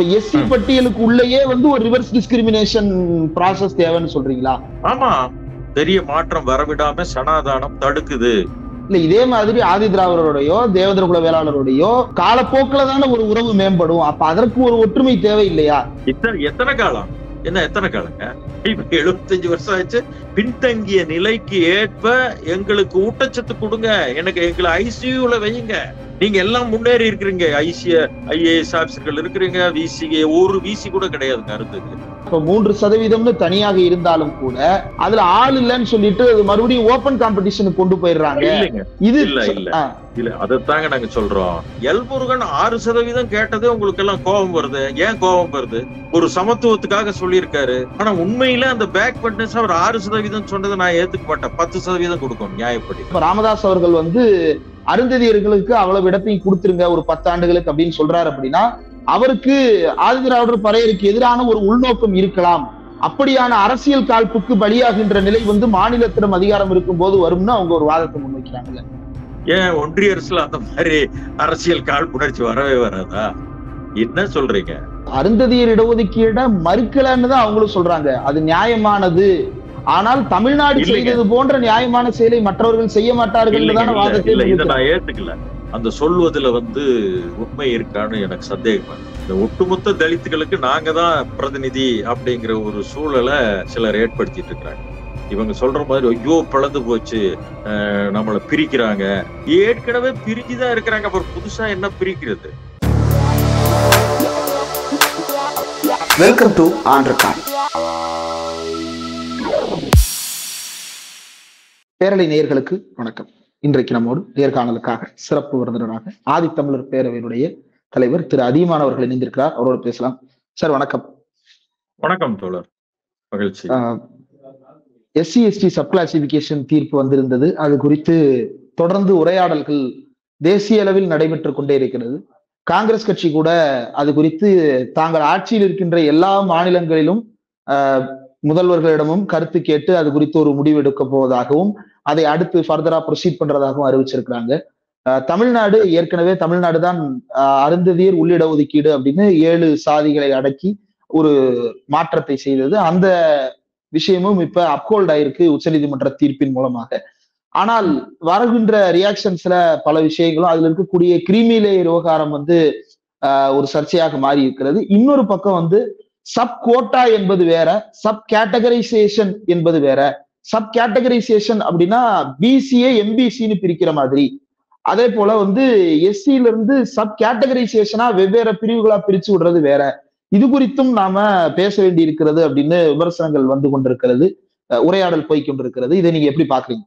இப்ப எஸ்சி ம். பட்டியலுக்கு உள்ளேயே வந்து ஒரு ரிவர்ஸ் டிஸ்கிரிமினேஷன் ப்ராசஸ் தேவைன்னு சொல்றீங்களா ஆமா பெரிய மாற்றம் வரவிடாம சனாதானம் தடுக்குது இல்ல இதே மாதிரி ஆதி திராவிடருடையோ தேவேந்திர குல வேளாளருடையோ காலப்போக்கில் தானே ஒரு உறவு மேம்படும் அப்ப அதற்கு ஒரு ஒற்றுமை தேவை இல்லையா இத்தனை எத்தனை காலம் என்ன எத்தனை காலங்க இப்ப எழுபத்தஞ்சு வருஷம் ஆச்சு பின்தங்கிய நிலைக்கு ஏற்ப எங்களுக்கு ஊட்டச்சத்து கொடுங்க எனக்கு எங்களை ஐசியூல வையுங்க நீங்க எல்லாம் முன்னேறி இருக்கிறீங்க ஐசிய ஐஏஎஸ் ஆபீசர்கள் இருக்கிறீங்க விசி ஒரு விசி கூட கிடையாதுங்க அருந்துக்கு இப்ப மூன்று சதவீதம்னு தனியாக இருந்தாலும் கூட அதுல ஆள் இல்லைன்னு சொல்லிட்டு அது மறுபடியும் ஓபன் காம்படிஷனுக்கு கொண்டு போயிடுறாங்க இல்லைங்க இது இல்ல, இல்ல. ஆ, இல்ல அதைத்தாங்க நாங்க சொல்றோம் எல்முருகன் ஆறு சதவீதம் கேட்டதே உங்களுக்கு எல்லாம் கோபம் வருது ஏன் கோபம் வருது ஒரு சமத்துவத்துக்காக சொல்லியிருக்காரு ஆனா உண்மையில அந்த பேக் பட்னஸ் அவர் ஆறு சதவீதம் சொன்னதை நான் ஏத்துக்க மாட்டேன் பத்து சதவீதம் கொடுக்கணும் நியாயப்படி இப்ப ராமதாஸ் அவர்கள் வந்து அருந்ததியர்களுக்கு அவ்வளவு இடத்தையும் கொடுத்துருங்க ஒரு பத்தாண்டுகளுக்கு அப்படின்னு சொல்றாரு அப்படின்னா அவருக்கு ஆதிதிராவிடர் பறையருக்கு எதிரான ஒரு உள்நோக்கம் இருக்கலாம் அப்படியான அரசியல் காழ்ப்புக்கு பலியாகின்ற நிலை வந்து மாநிலத்திடம் அதிகாரம் இருக்கும் போது வரும்னு அவங்க ஒரு வாதத்தை முன்வைக்கிறாங்கல்ல ஏன் ஒன்றிய அரசுல அந்த மாதிரி அரசியல் காழ்ப்புணர்ச்சி வரவே வராதா என்ன சொல்றீங்க அருந்ததியர் இடஒதுக்கீட மறுக்கலன்னு தான் அவங்களும் சொல்றாங்க அது நியாயமானது ஆனால் தமிழ்நாடு இல்லைங்க. செய்தது போன்ற நியாயமான செயலை மற்றவர்கள் செய்ய மாட்டார்கள் இல்லைங்க, தானே இல்ல, வாதத்தை இல்ல, இதை முன்வைக்கிறாங்க. நான் ஏத்துக்கல அந்த சொல்வதுல வந்து உண்மை இருக்கான்னு எனக்கு சந்தேகம் இருக்கு. இந்த ஒட்டுமொத்த தலித்துகளுக்கு நாங்க தான் பிரதிநிதி அப்படிங்கிற ஒரு சூழலை சிலர் ஏற்படுத்திட்டு இருக்கிறாங்க இவங்க சொல்ற மாதிரி ஐயோ பிளந்து போச்சு அஹ், நம்மளை பிரிக்கிறாங்க ஏற்கனவே பிரிஞ்சுதான் இருக்கிறாங்க அப்புறம் புதுசா என்ன பிரிக்கிறது வெல்கம் டு ஆண்ட்ரகான் பேரலை நேயர்களுக்கு வணக்கம் இன்றைக்கு நம்மோடு நேர்காணலுக்காக சிறப்பு விருந்தினராக ஆதித்தமிழர் பேரவையினுடைய தலைவர் திரு அதியமான் அவர்கள் இணைந்திருக்கிறார் அவரோடு பேசலாம் சார் வணக்கம் வணக்கம் தோழர் மகிழ்ச்சி எஸ்சி எஸ்டி சப் கிளாசிபிகேஷன் தீர்ப்பு வந்திருந்தது அது குறித்து தொடர்ந்து உரையாடல்கள் தேசிய அளவில் நடைபெற்றுக் கொண்டே இருக்கிறது காங்கிரஸ் கட்சி கூட அது குறித்து தாங்கள் ஆட்சியில் இருக்கின்ற எல்லா மாநிலங்களிலும் ஆஹ், முதல்வர்களிடமும் கருத்து கேட்டு அது குறித்து ஒரு முடிவு எடுக்க போவதாகவும் அதை அடுத்து ஃபர்தரா ப்ரொசீட் பண்றதாகவும் அறிவிச்சிருக்கிறாங்க ஆஹ், தமிழ்நாடு ஏற்கனவே தமிழ்நாடு தான் ஆஹ், அருந்ததியர் உள்ளிட ஒதுக்கீடு அப்படின்னு ஏழு சாதிகளை அடக்கி ஒரு மாற்றத்தை செய்தது அந்த விஷயமும் இப்ப அப்ஹோல்ட் ஆயிருக்கு உச்சநீதிமன்ற தீர்ப்பின் மூலமாக ஆனால் வருகின்ற ரியாக்ஷன்ஸ்ல பல விஷயங்களும் அதுல இருக்கக்கூடிய கிரீமிலே விவகாரம் வந்து ஆஹ், ஒரு சர்ச்சையாக மாறி இருக்கிறது இன்னொரு பக்கம் வந்து சப் கோட்டா என்பது வேற சப் கேட்டகரைசேஷன் என்பது வேற சப் கேட்டகரைசேஷன் அப்படின்னா பிசிஏ எம்பிசின்னு பிரிக்கிற மாதிரி அதே போல வந்து எஸ்சில இருந்து சப் கேட்டகரைசேஷனா வெவ்வேறு பிரிவுகளா பிரிச்சு விடுறது வேற இது குறித்தும் நாம பேச வேண்டி இருக்கிறது அப்படின்னு விமர்சனங்கள் வந்து கொண்டிருக்கிறது அஹ் உரையாடல் போய் கொண்டிருக்கிறது இதை நீங்க எப்படி பாக்குறீங்க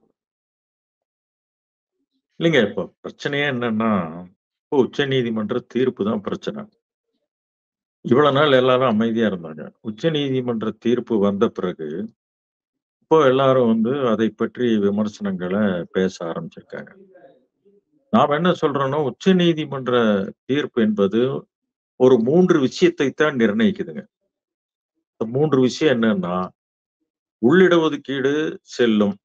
இல்லைங்க இப்போ பிரச்சனையே என்னன்னா இப்போ உச்ச நீதிமன்ற தீர்ப்பு தான் பிரச்சனை இவ்வளவு நாள் எல்லாரும் அமைதியா இருந்தாங்க உச்ச நீதிமன்ற தீர்ப்பு வந்த பிறகு இப்போ எல்லாரும் வந்து அதை பற்றி விமர்சனங்களை பேச ஆரம்பிச்சிருக்காங்க நாம் என்ன சொல்றோம்னா உச்ச நீதிமன்ற தீர்ப்பு என்பது ஒரு மூன்று விஷயத்தை தான் நிர்ணயிக்குதுங்க இந்த மூன்று விஷயம் என்னன்னா உள்ளிட ஒதுக்கீடு செல்லும்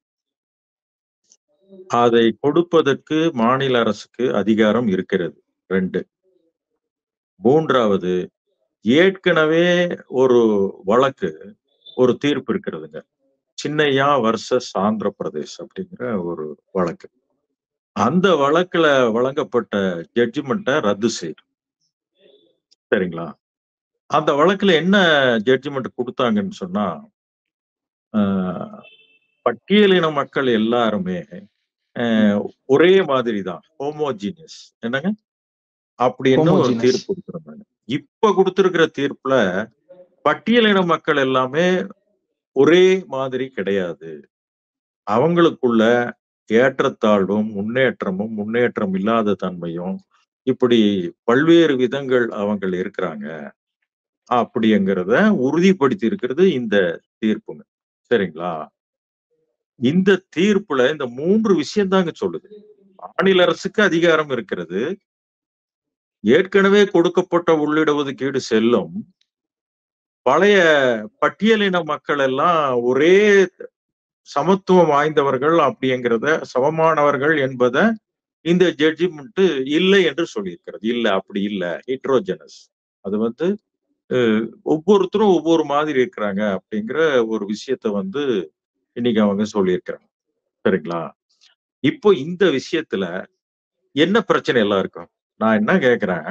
அதை கொடுப்பதற்கு மாநில அரசுக்கு அதிகாரம் இருக்கிறது ரெண்டு மூன்றாவது ஏற்கனவே ஒரு வழக்கு ஒரு தீர்ப்பு இருக்கிறதுங்க சின்னையா வர்சஸ் ஆந்திர பிரதேஷ் அப்படிங்கிற ஒரு வழக்கு அந்த வழக்குல வழங்கப்பட்ட ஜட்ஜ்மெண்ட்டை ரத்து செய்யும் சரிங்களா அந்த வழக்குல என்ன ஜட்ஜ்மெண்ட் கொடுத்தாங்கன்னு சொன்னா ஆஹ், பட்டியலின மக்கள் எல்லாருமே ஆஹ், ஒரே மாதிரி தான் ஹோமோஜீனியஸ் என்னங்க அப்படின்னு ஒரு Homogeneous. தீர்ப்பு கொடுத்துருந்தாங்க இப்ப கொடுத்திருக்கிற தீர்ப்புல பட்டியலின மக்கள் எல்லாமே ஒரே மாதிரி கிடையாது அவங்களுக்குள்ள ஏற்றத்தாழ்வும் முன்னேற்றமும் முன்னேற்றம் இல்லாத தன்மையும் இப்படி பல்வேறு விதங்கள் அவங்க இருக்கிறாங்க அப்படிங்கிறத உறுதிப்படுத்தி இருக்கிறது இந்த தீர்ப்புங்க சரிங்களா இந்த தீர்ப்புல இந்த மூன்று விஷயம் தாங்க சொல்லுது மாநில அரசுக்கு அதிகாரம் இருக்கிறது ஏற்கனவே கொடுக்கப்பட்ட உள்ளிட ஒதுக்கீடு செல்லும் பழைய பட்டியலின மக்கள் எல்லாம் ஒரே சமத்துவம் வாய்ந்தவர்கள் அப்படிங்கிறத சமமானவர்கள் என்பதை இந்த ஜட்ஜ்மெண்ட் இல்லை என்று சொல்லியிருக்கிறது இல்ல அப்படி இல்ல ஹெட்ரோஜனஸ் அது வந்து அஹ், ஒவ்வொருத்தரும் ஒவ்வொரு மாதிரி இருக்கிறாங்க அப்படிங்கிற ஒரு விஷயத்த வந்து இன்னைக்கு அவங்க சொல்லியிருக்கிறாங்க சரிங்களா இப்போ இந்த விஷயத்துல என்ன பிரச்சனை எல்லாம் இருக்கும் நான் என்ன கேக்குறேன்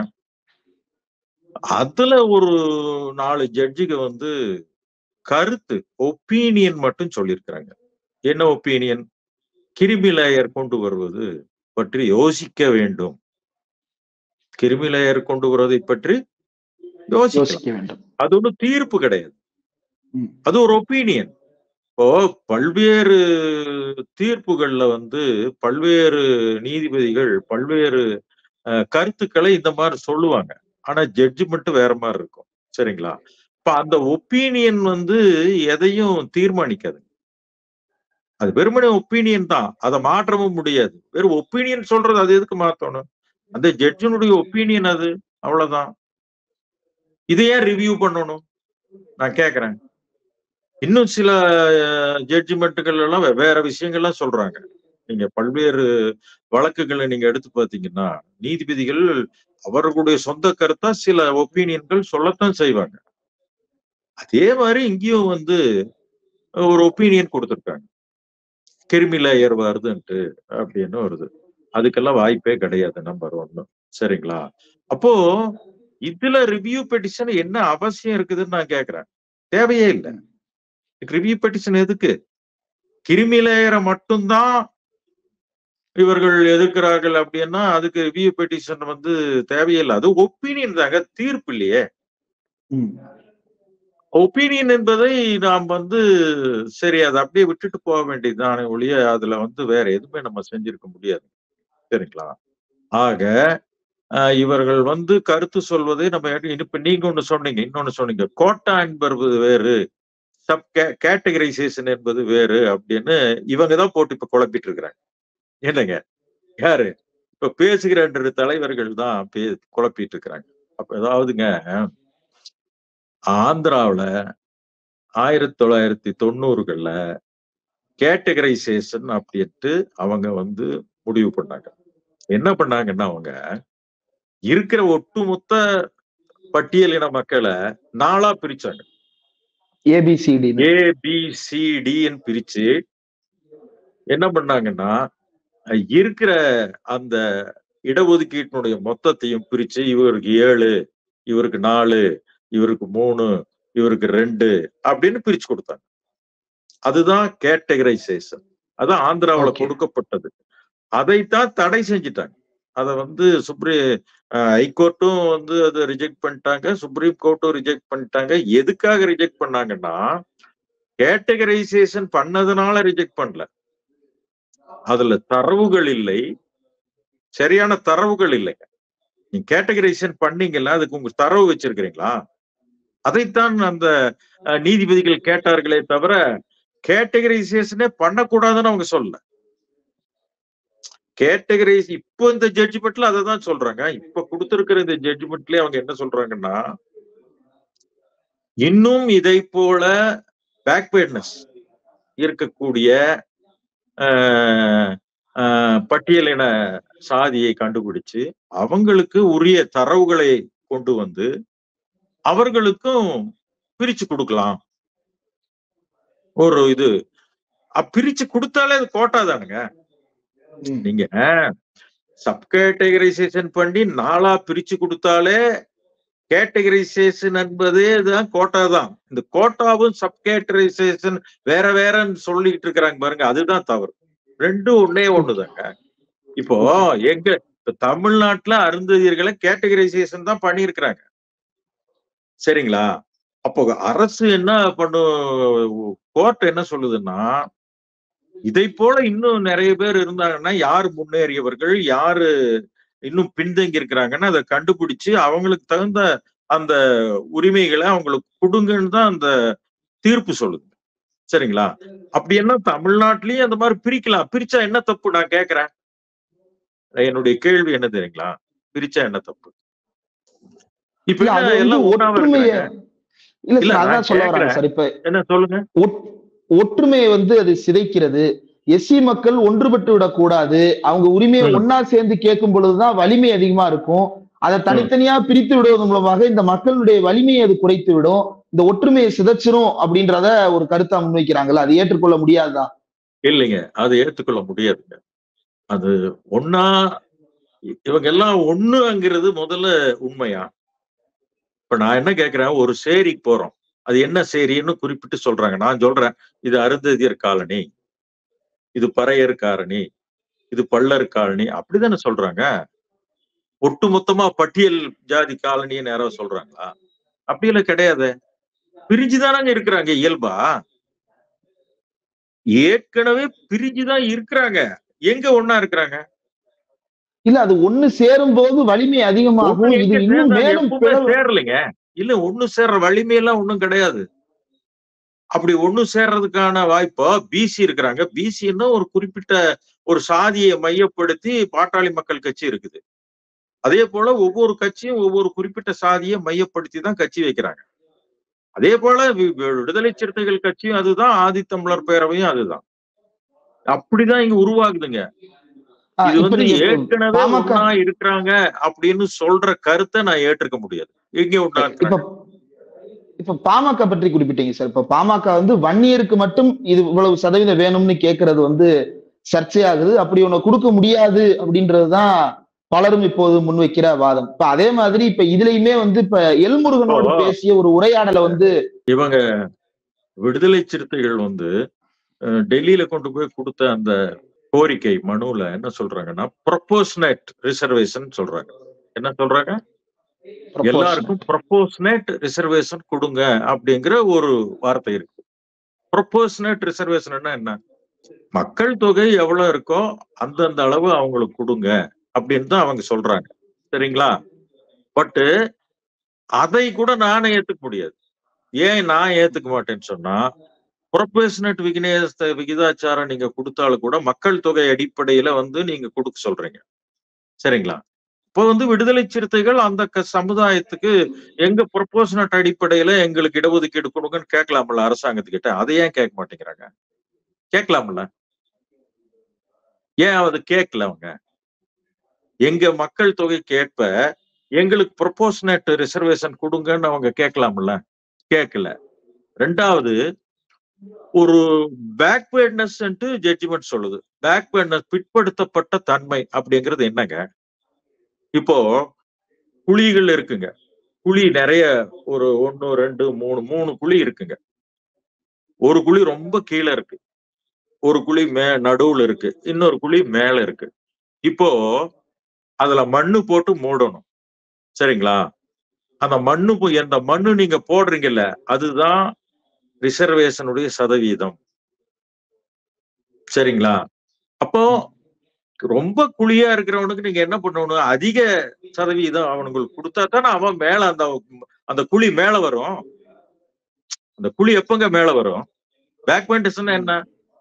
அதுல ஒரு நாலு ஜட்ஜுக வந்து கருத்து ஒப்பீனியன் மட்டும் சொல்லியிருக்கிறாங்க என்ன ஒப்பீனியன் கிருமி லேயர் கொண்டு வருவது பற்றி யோசிக்க வேண்டும் கிருமி லேயர் கொண்டு வருவதை பற்றி யோசிக்கலாம் யோசிக்க வேண்டும் அது ஒன்றும் தீர்ப்பு கிடையாது ம். அது ஒரு ஒப்பீனியன் இப்போ பல்வேறு தீர்ப்புகள்ல வந்து பல்வேறு நீதிபதிகள் பல்வேறு அஹ், கருத்துக்களை இந்த மாதிரி சொல்லுவாங்க ஆனா ஜட்ஜ்மெண்ட் வேற மாதிரி இருக்கும் சரிங்களா இப்ப அந்த ஒப்பீனியன் வந்து எதையும் தீர்மானிக்காது அது வெறுமனே ஒப்பீனியன் தான் அதை மாற்றவும் முடியாது வெறும் ஒப்பீனியன் சொல்றது அது எதுக்கு மாத்தணும் அந்த ஜட்ஜினுடைய ஒப்பீனியன் அது அவ்வளவுதான் இதை ஏன் ரிவ்யூ பண்ணணும் நான் கேக்குறேன் இன்னும் சில ஜட்ஜ்மெண்ட்டுகள் எல்லாம் வெவ்வேறு விஷயங்கள்லாம் சொல்றாங்க நீங்க பல்வேறு வழக்குகளை நீங்க எடுத்து பார்த்தீங்கன்னா நீதிபதிகள் அவர்களுடைய சொந்த கருத்தா சில ஒப்பீனியன்கள் சொல்லத்தான் செய்வாங்க அதே மாதிரி இங்கேயும் வந்து ஒரு ஒப்பீனியன் கொடுத்திருக்காங்க கிருமி லேயர் வருதுன்ட்டு அப்படின்னு வருது அதுக்கெல்லாம் வாய்ப்பே கிடையாது நம்பர் ஒன்னு சரிங்களா அப்போ இதுல ரிவ்யூ பெட்டிஷன் என்ன அவசியம் இருக்குதுன்னு நான் கேக்குறேன் தேவையே இல்லை ரிவ்யூ பெட்டிஷன் எதுக்கு கிருமி லேயரை மட்டும்தான் இவர்கள் எதிர்க்கிறார்கள் அப்படின்னா அதுக்கு ரிவ்யூ பெட்டிஷன் வந்து தேவையில்லை அது ஒப்பீனியன் தாங்க தீர்ப்பு இல்லையே ம். ஒப்பீனியன் என்பதை நாம் வந்து சரி அதை அப்படியே விட்டுட்டு போக வேண்டியதுதானே ஒழிய அதுல வந்து வேற எதுவுமே நம்ம செஞ்சிருக்க முடியாது சரிங்களா ஆக அஹ், இவர்கள் வந்து கருத்து சொல்வதை நம்ம ஏற்க- இப்ப நீங்க ஒண்ணு சொன்னீங்க இன்னொன்னு சொன்னீங்க கோட்டா என்பது வேறு சப் கேட்டகரைசேஷன் என்பது வேறு அப்படின்னு இவங்க தான் போட்டு இப்ப குழப்பிட்டு இருக்கிறாங்க என்னங்க யாரு இப்ப பேசுகிற ரெண்டு தலைவர்கள் தான் பே குழப்பிட்டு இருக்கிறாங்க அப்ப ஏதாவதுங்க ஆந்திராவுல ஆயிரத்தி தொள்ளாயிரத்தி தொண்ணூறுகள்ல கேட்டகரைசேஷன் அப்படின்ட்டு அவங்க வந்து முடிவு பண்ணாங்க என்ன பண்ணாங்கன்னா அவங்க இருக்கிற ஒட்டுமொத்த பட்டியலின மக்களை நாளா பிரிச்சாங்க ஏபிசிடி ஏ பி சி டின்னு பிரிச்சு என்ன பண்ணாங்கன்னா அஹ் இருக்கிற அந்த இடஒதுக்கீட்டினுடைய மொத்தத்தையும் பிரிச்சு இவருக்கு ஏழு இவருக்கு நாலு இவருக்கு மூணு இவருக்கு ரெண்டு அப்படின்னு பிரிச்சு கொடுத்தாங்க அதுதான் கேட்டகரைசேஷன் அதான் ஆந்திராவுல Okay. கொடுக்கப்பட்டது அதைத்தான் தடை செஞ்சுட்டாங்க அதை வந்து சுப்ரீ ஹைகோர்ட்டும் வந்து அதை ரிஜெக்ட் பண்ணிட்டாங்க சுப்ரீம் கோர்ட்டும் ரிஜெக்ட் பண்ணிட்டாங்க எதுக்காக ரிஜெக்ட் பண்ணாங்கன்னா கேட்டகரைசேஷன் பண்ணதுனால ரிஜெக்ட் பண்ணல அதுல தரவுகள் இல்லை சரியான தரவுகள் இல்லைங்க நீங்க கேட்டகரைசேஷன் பண்ணீங்கல்ல அதுக்கு உங்க தரவு வச்சிருக்கிறீங்களா அதைத்தான் அந்த அஹ், நீதிபதிகள் கேட்டார்களே தவிர கேட்டகரைசேஷனே பண்ணக்கூடாதுன்னு அவங்க சொல்லல கேட்டகரைஸ் இப்போ இந்த ஜட்ஜ்மெண்ட்ல அதை தான் சொல்றாங்க இப்ப கொடுத்திருக்கிற இந்த ஜட்ஜ்மெண்ட்லயே அவங்க என்ன சொல்றாங்கன்னா இன்னும் இதை போல பேக்வேர்ட்னஸ் இருக்கக்கூடிய ஆஹ், ஆஹ், பட்டியலின சாதியை கண்டுபிடிச்சு அவங்களுக்கு உரிய தரவுகளை கொண்டு வந்து அவர்களுக்கும் பிரிச்சு கொடுக்கலாம் ஒரு இது அப் பிரிச்சு கொடுத்தாலே அது கோட்டா தானுங்க ம். நீங்க சப் கேட்டகரைசேஷன் பண்ணி நாளா பிரிச்சு கொடுத்தாலே கேட்டகரைசேஷன் என்பதே தான் கோட்டா தான் இந்த கோட்டாவும் சப் கேட்டகரைசேஷன் வேற வேறன்னு சொல்லிட்டு இருக்கிறாங்க பாருங்க அதுதான் தவறு ரெண்டும் ஒன்னே ஒண்ணுதாங்க இப்போ எங்க இப்ப தமிழ்நாட்டுல அருந்ததியர்களை கேட்டகரைசேஷன் தான் பண்ணியிருக்கிறாங்க சரிங்களா அப்போ அரசு என்ன பண்ணும் கோர்ட் என்ன சொல்லுதுன்னா இதை போல இன்னும் நிறைய பேர் இருந்தாங்கன்னா யார் முன்னேறியவர்கள் யாரு இன்னும் பின்தங்கி இருக்கிறாங்கன்னு அதை கண்டுபிடிச்சு அவங்களுக்கு தகுந்த அந்த உரிமைகளை அவங்களுக்கு கொடுங்கன்னு தான் அந்த தீர்ப்பு சொல்லுது சரிங்களா அப்படி என்ன தமிழ்நாட்டிலயும் அந்த மாதிரி பிரிக்கலாம் பிரிச்சா என்ன தப்பு நான் கேக்குறேன் என்னுடைய கேள்வி என்ன தெரியுங்களா பிரிச்சா என்ன தப்பு இப்ப இல்ல, அது என்ன வந்து எல்லாம் ஒண்ணாவா ஒற்றுமைய இருக்கிறாங்க? இல்ல இல்ல, சார் நான் அதான் சொல்ல வராங்க கேக்குறேன். சார் இப்ப என்ன சொல்லுங்க ஒட்- ஒற்றுமையை வந்து அது சிதைக்கிறது எஸ்சி மக்கள் ஒன்றுபட்டு விடக்கூடாது அவங்க உரிமையை ம். ஒன்னா சேர்ந்து கேட்கும் பொழுதுதான் வலிமை அதிகமா இருக்கும் அதை தனித்தனியா பிரித்து விடுவதன் மூலமாக இந்த மக்களுடைய வலிமையை அது குறைத்து விடும் இந்த ஒற்றுமையை சிதைச்சிரும் அப்படின்றத ஒரு கருத்தா முன்வைக்கிறாங்கல்ல அது ஏற்றுக்கொள்ள முடியாதா இல்லைங்க அது ஏத்துக்கொள்ள முடியாதுங்க அது ஒன்னா இவங்க எல்லாம் ஒண்ணுங்கிறது முதல்ல உண்மையா இப்ப நான் என்ன கேக்குறேன் ஒரு சேரிக்கு போறோம் அது என்ன சேரின்னு குறிப்பிட்டு சொல்றாங்க நான் சொல்றேன் இது அருந்ததியர் காலனி இது பறையர் காலனி இது பள்ளர் காலனி அப்படிதானே சொல்றாங்க ஒட்டு மொத்தமா பட்டியல் ஜாதி காலனின்னு யாரோ சொல்றாங்களா அப்படியெல்லாம் கிடையாது பிரிஞ்சுதானங்க இருக்கிறாங்க இயல்பா ஏற்கனவே பிரிஞ்சுதான் இருக்கிறாங்க எங்க ஒன்னா இருக்கிறாங்க இல்ல அது ஒண்ணு சேரும் போது வலிமை அதிகமாகும் ஒண்ணு இது எங்க இன்னும் சேர்ந்தாங்க? மேலும் எப்பவுமே பிளவு- சேரலைங்க இல்ல ஒண்ணு சேர்ற வலிமையெல்லாம் ஒண்ணும் கிடையாது அப்படி ஒண்ணு சேர்றதுக்கான வாய்ப்போ பிசி இருக்கிறாங்க பிசின்னா ஒரு குறிப்பிட்ட ஒரு சாதியை மையப்படுத்தி பாட்டாளி மக்கள் கட்சி இருக்குது அதே போல ஒவ்வொரு கட்சியும் ஒவ்வொரு குறிப்பிட்ட சாதியை மையப்படுத்தி தான் கட்சி வைக்கிறாங்க அதே போல வி- வி- விடுதலை சிறுத்தைகள் கட்சியும் அதுதான் ஆதித்தமிழர் பேரவையும் அதுதான் அப்படிதான் இங்க உருவாகுதுங்க ஆ, இது இப்ப வந்து நீங்க ஏற்கனவே பாமக ஒண்ணா இருக்கிறாங்க அப்படின்னு சொல்ற கருத்தை நான் ஏற்றுக்க முடியாது எங்க ஒண்ணா இப்ப இருக்கிறாங்க இப்ப பாமக பற்றி குறிப்பிட்டீங்க சார் இப்ப பாமக வந்து வன்னியருக்கு மட்டும் இது இவ்வளவு சதவீதம் வேணும்னு கேட்கறது வந்து சர்ச்சையாகுது அப்படி ஒண்ணு கொடுக்க முடியாது அப்படின்றதுதான் பலரும் இப்போது முன்வைக்கிற வாதம் இப்ப அதே மாதிரி இப்ப இதுலயுமே வந்து இப்ப எல்முருகனோடு ஓ. பேசிய ஒரு உரையாடலை வந்து இவங்க விடுதலை சிறுத்தைகள் வந்து அஹ், டெல்லியில கொண்டு போய் கொடுத்த அந்த கோரிக்கை மனுல என்ன சொல்றாங்கன்னா ப்ரொபோஷனேட் ரிசர்வேஷன் சொல்றாங்க என்ன சொல்றாங்க எல்லாருக்கும் ப்ரொபோஷனேட் ரிசர்வேஷன் கொடுங்க அப்படிங்கிற ஒரு வார்த்தை இருக்கு ப்ரொபோஷனேட் ரிசர்வேஷன் என்ன மக்கள் தொகை எவ்வளவு இருக்கோ அந்தந்த அளவு அவங்களுக்கு கொடுங்க அப்படின்னு தான் அவங்க சொல்றாங்க சரிங்களா பட்டு அதை கூட நானே ஏத்துக்க முடியாது ஏன் நான் ஏத்துக்க மாட்டேன்னு சொன்னா ப்ரொபோஷனேட் விகினேச விகிதாச்சாரம் நீங்க கொடுத்தாலும் கூட மக்கள் தொகை அடிப்படையில வந்து நீங்க கொடுக்க சொல்றீங்க சரிங்களா இப்போ வந்து விடுதலை சிறுத்தைகள் அந்த க- சமுதாயத்துக்கு எங்க ப்ரொபோஷனட் அடிப்படையில எங்களுக்கு இடஒதுக்கீடு கொடுங்கன்னு கேட்கலாம்ல அரசாங்கத்துக்கிட்ட அதை ஏன் கேட்க மாட்டேங்கிறாங்க கேட்கலாம்ல ஏன் அது கேட்கல அவங்க எங்க மக்கள் தொகைக்கு ஏற்ப எங்களுக்கு ப்ரொபோஷனேட் ரிசர்வேஷன் கொடுங்கன்னு அவங்க கேட்கலாம்ல கேட்கல ரெண்டாவது ஒரு பேக்வேர்ட்னஸ் ஜட்ஜ்மெண்ட் சொல்லுது பேக்வேர்ட்னஸ் பிற்படுத்தப்பட்ட தன்மை அப்படிங்கிறது என்னங்க இப்போ குழிகள் இருக்குங்க குழி நிறைய ஒரு ஒன்னு ரெண்டு மூணு மூணு குழி இருக்குங்க ஒரு குழி ரொம்ப கீழே இருக்கு ஒரு குழி மே நடுவுல இருக்கு இன்னொரு குழி மேல இருக்கு இப்போ அதுல மண்ணு போட்டு மூடணும் சரிங்களா அந்த மண்ணு போ- அந்த மண்ணு நீங்க போடுறீங்கல்ல அதுதான் ரிசர்வேஷனுடைய சதவீதம் சரிங்களா அப்போ ரொம்ப குழியா இருக்கிறவனுக்கு நீங்க என்ன பண்ணணும் அதிக சதவீதம் அவனுங்களுக்கு கொடுத்தா தானே அவன் மேல அந்த அந்த குழி மேல வரும் அந்த குழி எப்பங்க மேல வரும் பேக் என்ன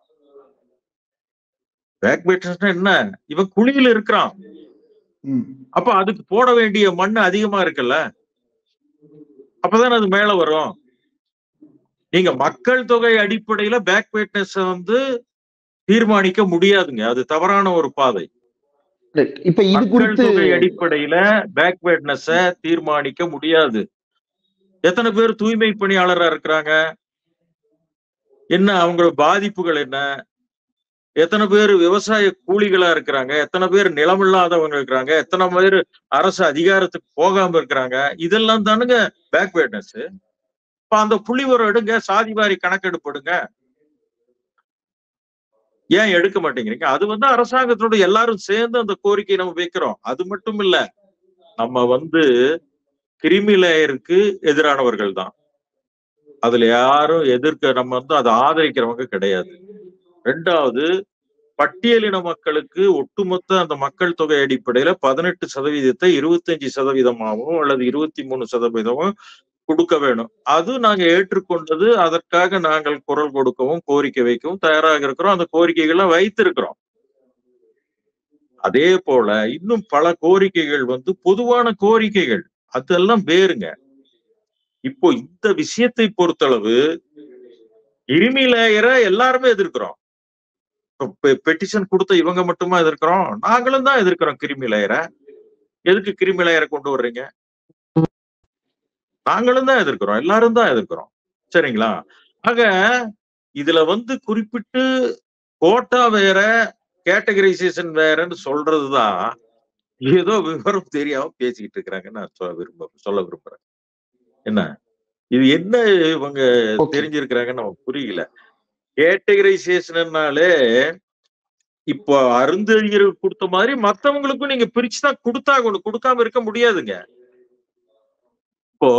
பேக் என்ன இவன் குழியில இருக்கிறான் ம், அப்ப அதுக்கு போட வேண்டிய மண் அதிகமா இருக்குல்ல அப்பதானே அது மேல வரும் நீங்க மக்கள் தொகை அடிப்படையில பேக் வந்து தீர்மானிக்க முடியாதுங்க அது தவறான ஒரு பாதை right. இப்ப இது மக்கள் குறித்து தொகை அடிப்படையில பேக்வேர்ட்னஸ தீர்மானிக்க முடியாது எத்தனை பேர் தூய்மை பணியாளரா இருக்கிறாங்க என்ன அவங்களோட பாதிப்புகள் என்ன எத்தனை பேர் விவசாய கூலிகளா இருக்கிறாங்க எத்தனை பேர் நிலமில்லாதவங்க இருக்கிறாங்க எத்தனை பேர் அரசு அதிகாரத்துக்கு போகாம இருக்கிறாங்க இதெல்லாம் தானுங்க பேக்வேர்ட்னஸ் இப்ப அந்த புள்ளிவரம் எடுங்க சாதிவாரி கணக்கெடுப்பு எடுங்க ஏன் எடுக்க மாட்டேங்கிறீங்க அது வந்து அரசாங்கத்தோட எல்லாரும் சேர்ந்து அந்த கோரிக்கையை நம்ம வைக்கிறோம் அது மட்டும் இல்ல நம்ம வந்து கிரிமி லேயருக்கு எதிரானவர்கள் தான் அதுல யாரும் எதிர்க்க நம்ம வந்து அதை ஆதரிக்கிறவங்க கிடையாது ரெண்டாவது பட்டியலின மக்களுக்கு ஒட்டுமொத்த அந்த மக்கள் தொகை அடிப்படையில பதினெட்டு சதவீதத்தை இருபத்தஞ்சு சதவீதமாகவும் அல்லது இருபத்தி மூணு சதவீதமும் கொடுக்க வேணும் அது நாங்க ஏற்றுக்கொண்டது அதற்காக நாங்கள் குரல் கொடுக்கவும் கோரிக்கை வைக்கவும் தயாராக இருக்கிறோம் அந்த கோரிக்கைகளை வைத்திருக்கிறோம் அதே போல இன்னும் பல கோரிக்கைகள் வந்து பொதுவான கோரிக்கைகள் அதெல்லாம் வேறுங்க இப்போ இந்த விஷயத்தை பொறுத்தளவு கிருமி லேயரை எல்லாருமே எதிர்க்கிறோம் பெட்டிஷன் கொடுத்த இவங்க மட்டுமா எதிர்க்கிறோம் நாங்களும் தான் எதிர்க்கிறோம் கிருமி லேயரை எதுக்கு கிருமி லேயரை கொண்டு வர்றீங்க நாங்களும் தான் எதிர்க்கிறோம் எல்லாரும் தான் எதிர்க்கிறோம் சரிங்களா ஆக இதுல வந்து குறிப்பிட்டு கோட்டா வேற கேட்டகரைசேஷன் வேறன்னு சொல்றதுதான் ஏதோ விவரம் தெரியாம பேசிக்கிட்டு இருக்கிறாங்கன்னு நான் சொல்ல விரும்ப சொல்ல விரும்புறேன் என்ன இது என்ன இவங்க Okay. தெரிஞ்சிருக்கிறாங்கன்னு நமக்கு புரியல கேட்டகரைசேஷன்னாலே இப்போ அருந்ததியருக்கு கொடுத்த மாதிரி மத்தவங்களுக்கும் நீங்க பிரிச்சு தான் கொடுத்தாகணும் கொடுக்காம இருக்க முடியாதுங்க இப்போ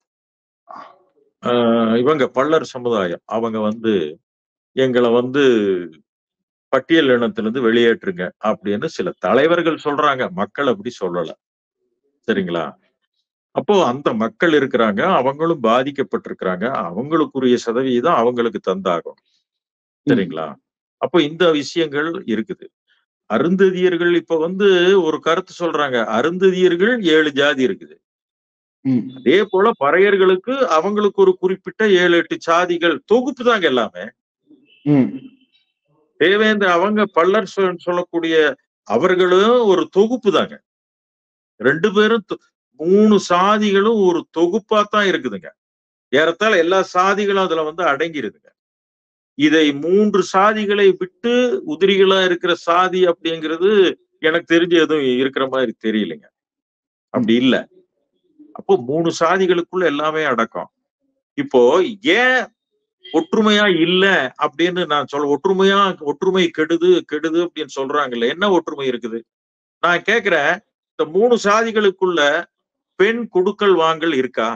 ஆஹ் இவங்க பல்லர் சமுதாயம் அவங்க வந்து எங்களை வந்து பட்டியல் இனத்திலிருந்து வெளியேற்றுங்க அப்படின்னு சில தலைவர்கள் சொல்றாங்க மக்கள் அப்படி சொல்லல சரிங்களா அப்போ அந்த மக்கள் இருக்கிறாங்க அவங்களும் பாதிக்கப்பட்டிருக்கிறாங்க அவங்களுக்குரிய சதவீதம் அவங்களுக்கு தந்தாகும் சரிங்களா அப்போ இந்த விஷயங்கள் இருக்குது அருந்ததியர்கள் இப்ப வந்து ஒரு கருத்து சொல்றாங்க அருந்ததியர்கள் ஏழு ஜாதி இருக்குது ம், அதே போல பறையர்களுக்கு அவங்களுக்கு ஒரு குறிப்பிட்ட ஏழு எட்டு சாதிகள் தொகுப்பு தாங்க எல்லாமே ம், தேவேந்திர அவங்க பல்லர் சொல்- சொல்லக்கூடிய அவர்களும் ஒரு தொகுப்பு தாங்க ரெண்டு பேரும் தொ- மூணு சாதிகளும் ஒரு தொகுப்பா தான் இருக்குதுங்க ஏறத்தாழ எல்லா சாதிகளும் அதுல வந்து அடங்கிருதுங்க இதை மூன்று சாதிகளை விட்டு உதிரிகளா இருக்கிற சாதி அப்படிங்கிறது எனக்கு தெரிஞ்சு எதுவும் இருக்கிற மாதிரி தெரியலைங்க அப்படி இல்ல அப்போ மூணு சாதிகளுக்குள்ள எல்லாமே அடக்கம் இப்போ ஏன் ஒற்றுமையா இல்ல அப்படின்னு நான் சொல்ல ஒற்றுமையா ஒற்றுமை கெடுது கெடுது அப்படின்னு சொல்றாங்கல்ல என்ன ஒற்றுமை இருக்குது நான் கேக்குறேன் இந்த மூணு சாதிகளுக்குள்ள பெண் குடுக்கல் வாங்கல் இருக்கா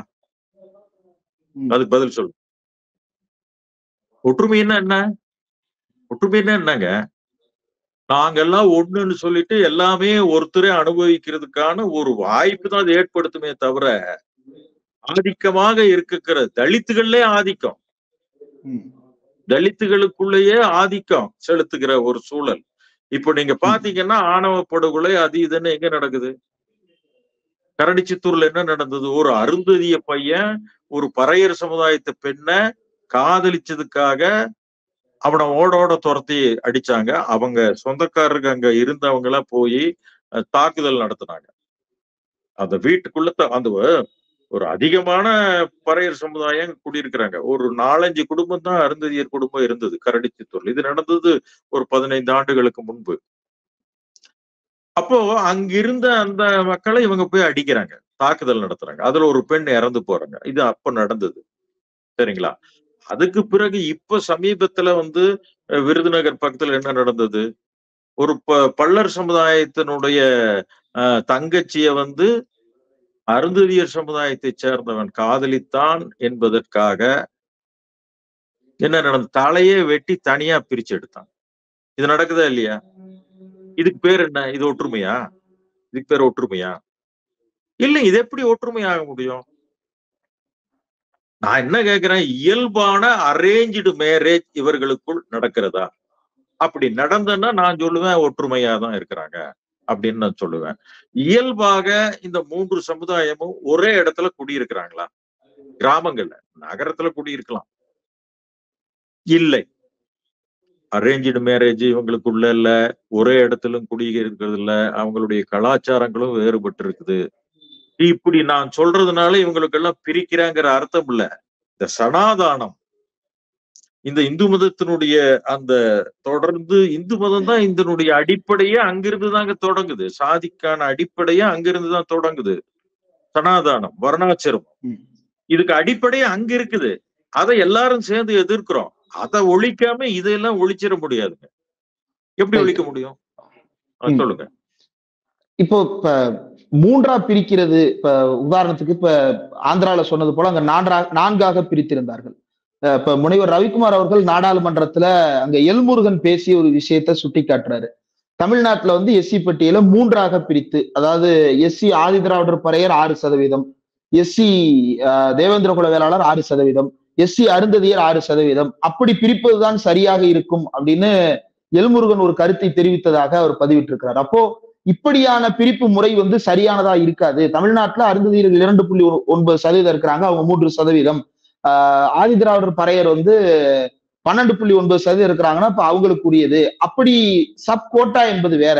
ம். அதுக்கு பதில் சொல்லு ஒற்றுமைன்னா என்ன ஒற்றுமைன்னா என்னங்க நாங்கெல்லாம் ஒண்ணுன்னு சொல்லிட்டு எல்லாமே ஒருத்தரே அனுபவிக்கிறதுக்கான ஒரு வாய்ப்பு தான் அது ஏற்படுத்துமே தவிர ஆதிக்கமாக இருக்கிற தலித்துகள்லே ஆதிக்கம் ம், தலித்துகளுக்குள்ளேயே ஆதிக்கம் செலுத்துகிற ஒரு சூழல் இப்போ நீங்க பாத்தீங்கன்னா ஆணவ படுகொலை அது இதுன்னு எங்க நடக்குது கரடிச்சித்தூர்ல என்ன நடந்தது ஒரு அருந்ததிய பையன் ஒரு பறையர் சமுதாயத்து பெண்ணை காதலிச்சதுக்காக அவனை ஓட ஓட துரத்தி அடிச்சாங்க அவங்க சொந்தக்காரருக்கு அங்க இருந்தவங்க எல்லாம் போய் அஹ், தாக்குதல் நடத்தினாங்க அந்த வீட்டுக்குள்ள த- அந்த ஒரு அதிகமான பறையர் சமுதாயம் குடியிருக்கிறாங்க ஒரு நாலஞ்சு குடும்பம் தான் அருந்ததியர் குடும்பம் இருந்தது கரடிச்சித்தூர்ல இது நடந்தது ஒரு பதினைந்து ஆண்டுகளுக்கு முன்பு அப்போ அங்கிருந்த அந்த மக்களை இவங்க போய் அடிக்கிறாங்க தாக்குதல் நடத்துறாங்க அதுல ஒரு பெண் இறந்து போறாங்க இது அப்ப நடந்தது சரிங்களா அதுக்கு பிறகு இப்ப சமீபத்துல வந்து அஹ், விருதுநகர் பக்கத்துல என்ன நடந்தது ஒரு ப பல்லர் சமுதாயத்தினுடைய அஹ், தங்கச்சிய வந்து அருந்ததியர் சமுதாயத்தைச் சேர்ந்தவன் காதலித்தான் என்பதற்காக என்ன நடந்த தலையே வெட்டி தனியா பிரிச்சு எடுத்தான் இது நடக்குதா இல்லையா இதுக்கு பேர் என்ன இது ஒற்றுமையா இதுக்கு பேர் ஒற்றுமையா இல்ல இது எப்படி ஒற்றுமையாக முடியும் நான் என்ன கேக்குறேன் இயல்பான அரேஞ்சு மேரேஜ் இவர்களுக்குள் நடக்கிறதா அப்படி நடந்ததுன்னா நான் சொல்லுவேன் ஒற்றுமையா தான் இருக்கிறாங்க அப்படின்னு நான் சொல்லுவேன் இயல்பாக இந்த மூன்று சமுதாயமும் ஒரே இடத்துல குடியிருக்கிறாங்களா கிராமங்கள்ல நகரத்துல குடியிருக்கலாம் இல்லை அரேஞ்சு மேரேஜ் இவங்களுக்குள்ள இல்ல ஒரே இடத்திலும் குடியிருக்கிறது இல்ல அவங்களுடைய கலாச்சாரங்களும் வேறுபட்டு இருக்குது இப்படி நான் சொல்றதுனால இவங்களுக்கு எல்லாம் பிரிக்கிறாங்கிற அர்த்தம் இல்ல இந்த சனாதானம் இந்த இந்து மதத்தினுடைய அந்த தொடர்ந்து இந்து மதம் தான் இதனுடைய அடிப்படையே அங்கிருந்து தாங்க தொடங்குது சாதிக்கான அடிப்படையே அங்கிருந்து தான் தொடங்குது சனாதானம் வர்ணாச்சிரம் ம். இதுக்கு அடிப்படையே அங்க இருக்குது அதை எல்லாரும் சேர்ந்து எதிர்க்கிறோம் அதை ஒழிக்காம இதையெல்லாம் ஒழிச்சிட முடியாதுங்க எப்படி Right. ஒழிக்க முடியும் ஆ, ம். சொல்லுங்க இப்போ இப்ப மூன்றா பிரிக்கிறது இப்ப உதாரணத்துக்கு இப்ப ஆந்திரால சொன்னது போல அங்க நான்கா நான்காக பிரித்திருந்தார்கள் அஹ் இப்ப முனைவர் ரவிக்குமார் அவர்கள் நாடாளுமன்றத்துல அங்க எல்முருகன் பேசிய ஒரு விஷயத்த சுட்டி காட்டுறாரு தமிழ்நாட்டுல வந்து எஸ்சி பட்டியல மூன்றாக பிரித்து அதாவது எஸ்சி ஆதிதிராவிடர் பறையர் ஆறு சதவீதம் எஸ்சி தேவேந்திர குல வேளாளர் ஆறு சதவீதம் எஸ்சி அருந்ததியர் ஆறு சதவீதம் அப்படி பிரிப்பதுதான் சரியாக இருக்கும் அப்படின்னு எல்முருகன் ஒரு கருத்தை தெரிவித்ததாக அவர் பதிவிட்டிருக்கிறார் அப்போ இப்படியான பிரிப்பு முறை வந்து சரியானதா இருக்காது தமிழ்நாட்டுல அருந்ததியர்கள் இரண்டு புள்ளி ஒ- ஒன்பது சதவீதம் இருக்கிறாங்க அவங்க மூன்று சதவீதம் ஆஹ் ஆதிதிராவிடர் பறையர் வந்து பன்னெண்டு புள்ளி ஒன்பது சதவீதம் இருக்கிறாங்கன்னா அப்ப அவங்களுக்கு உரியது அப்படி சப் கோட்டா என்பது வேற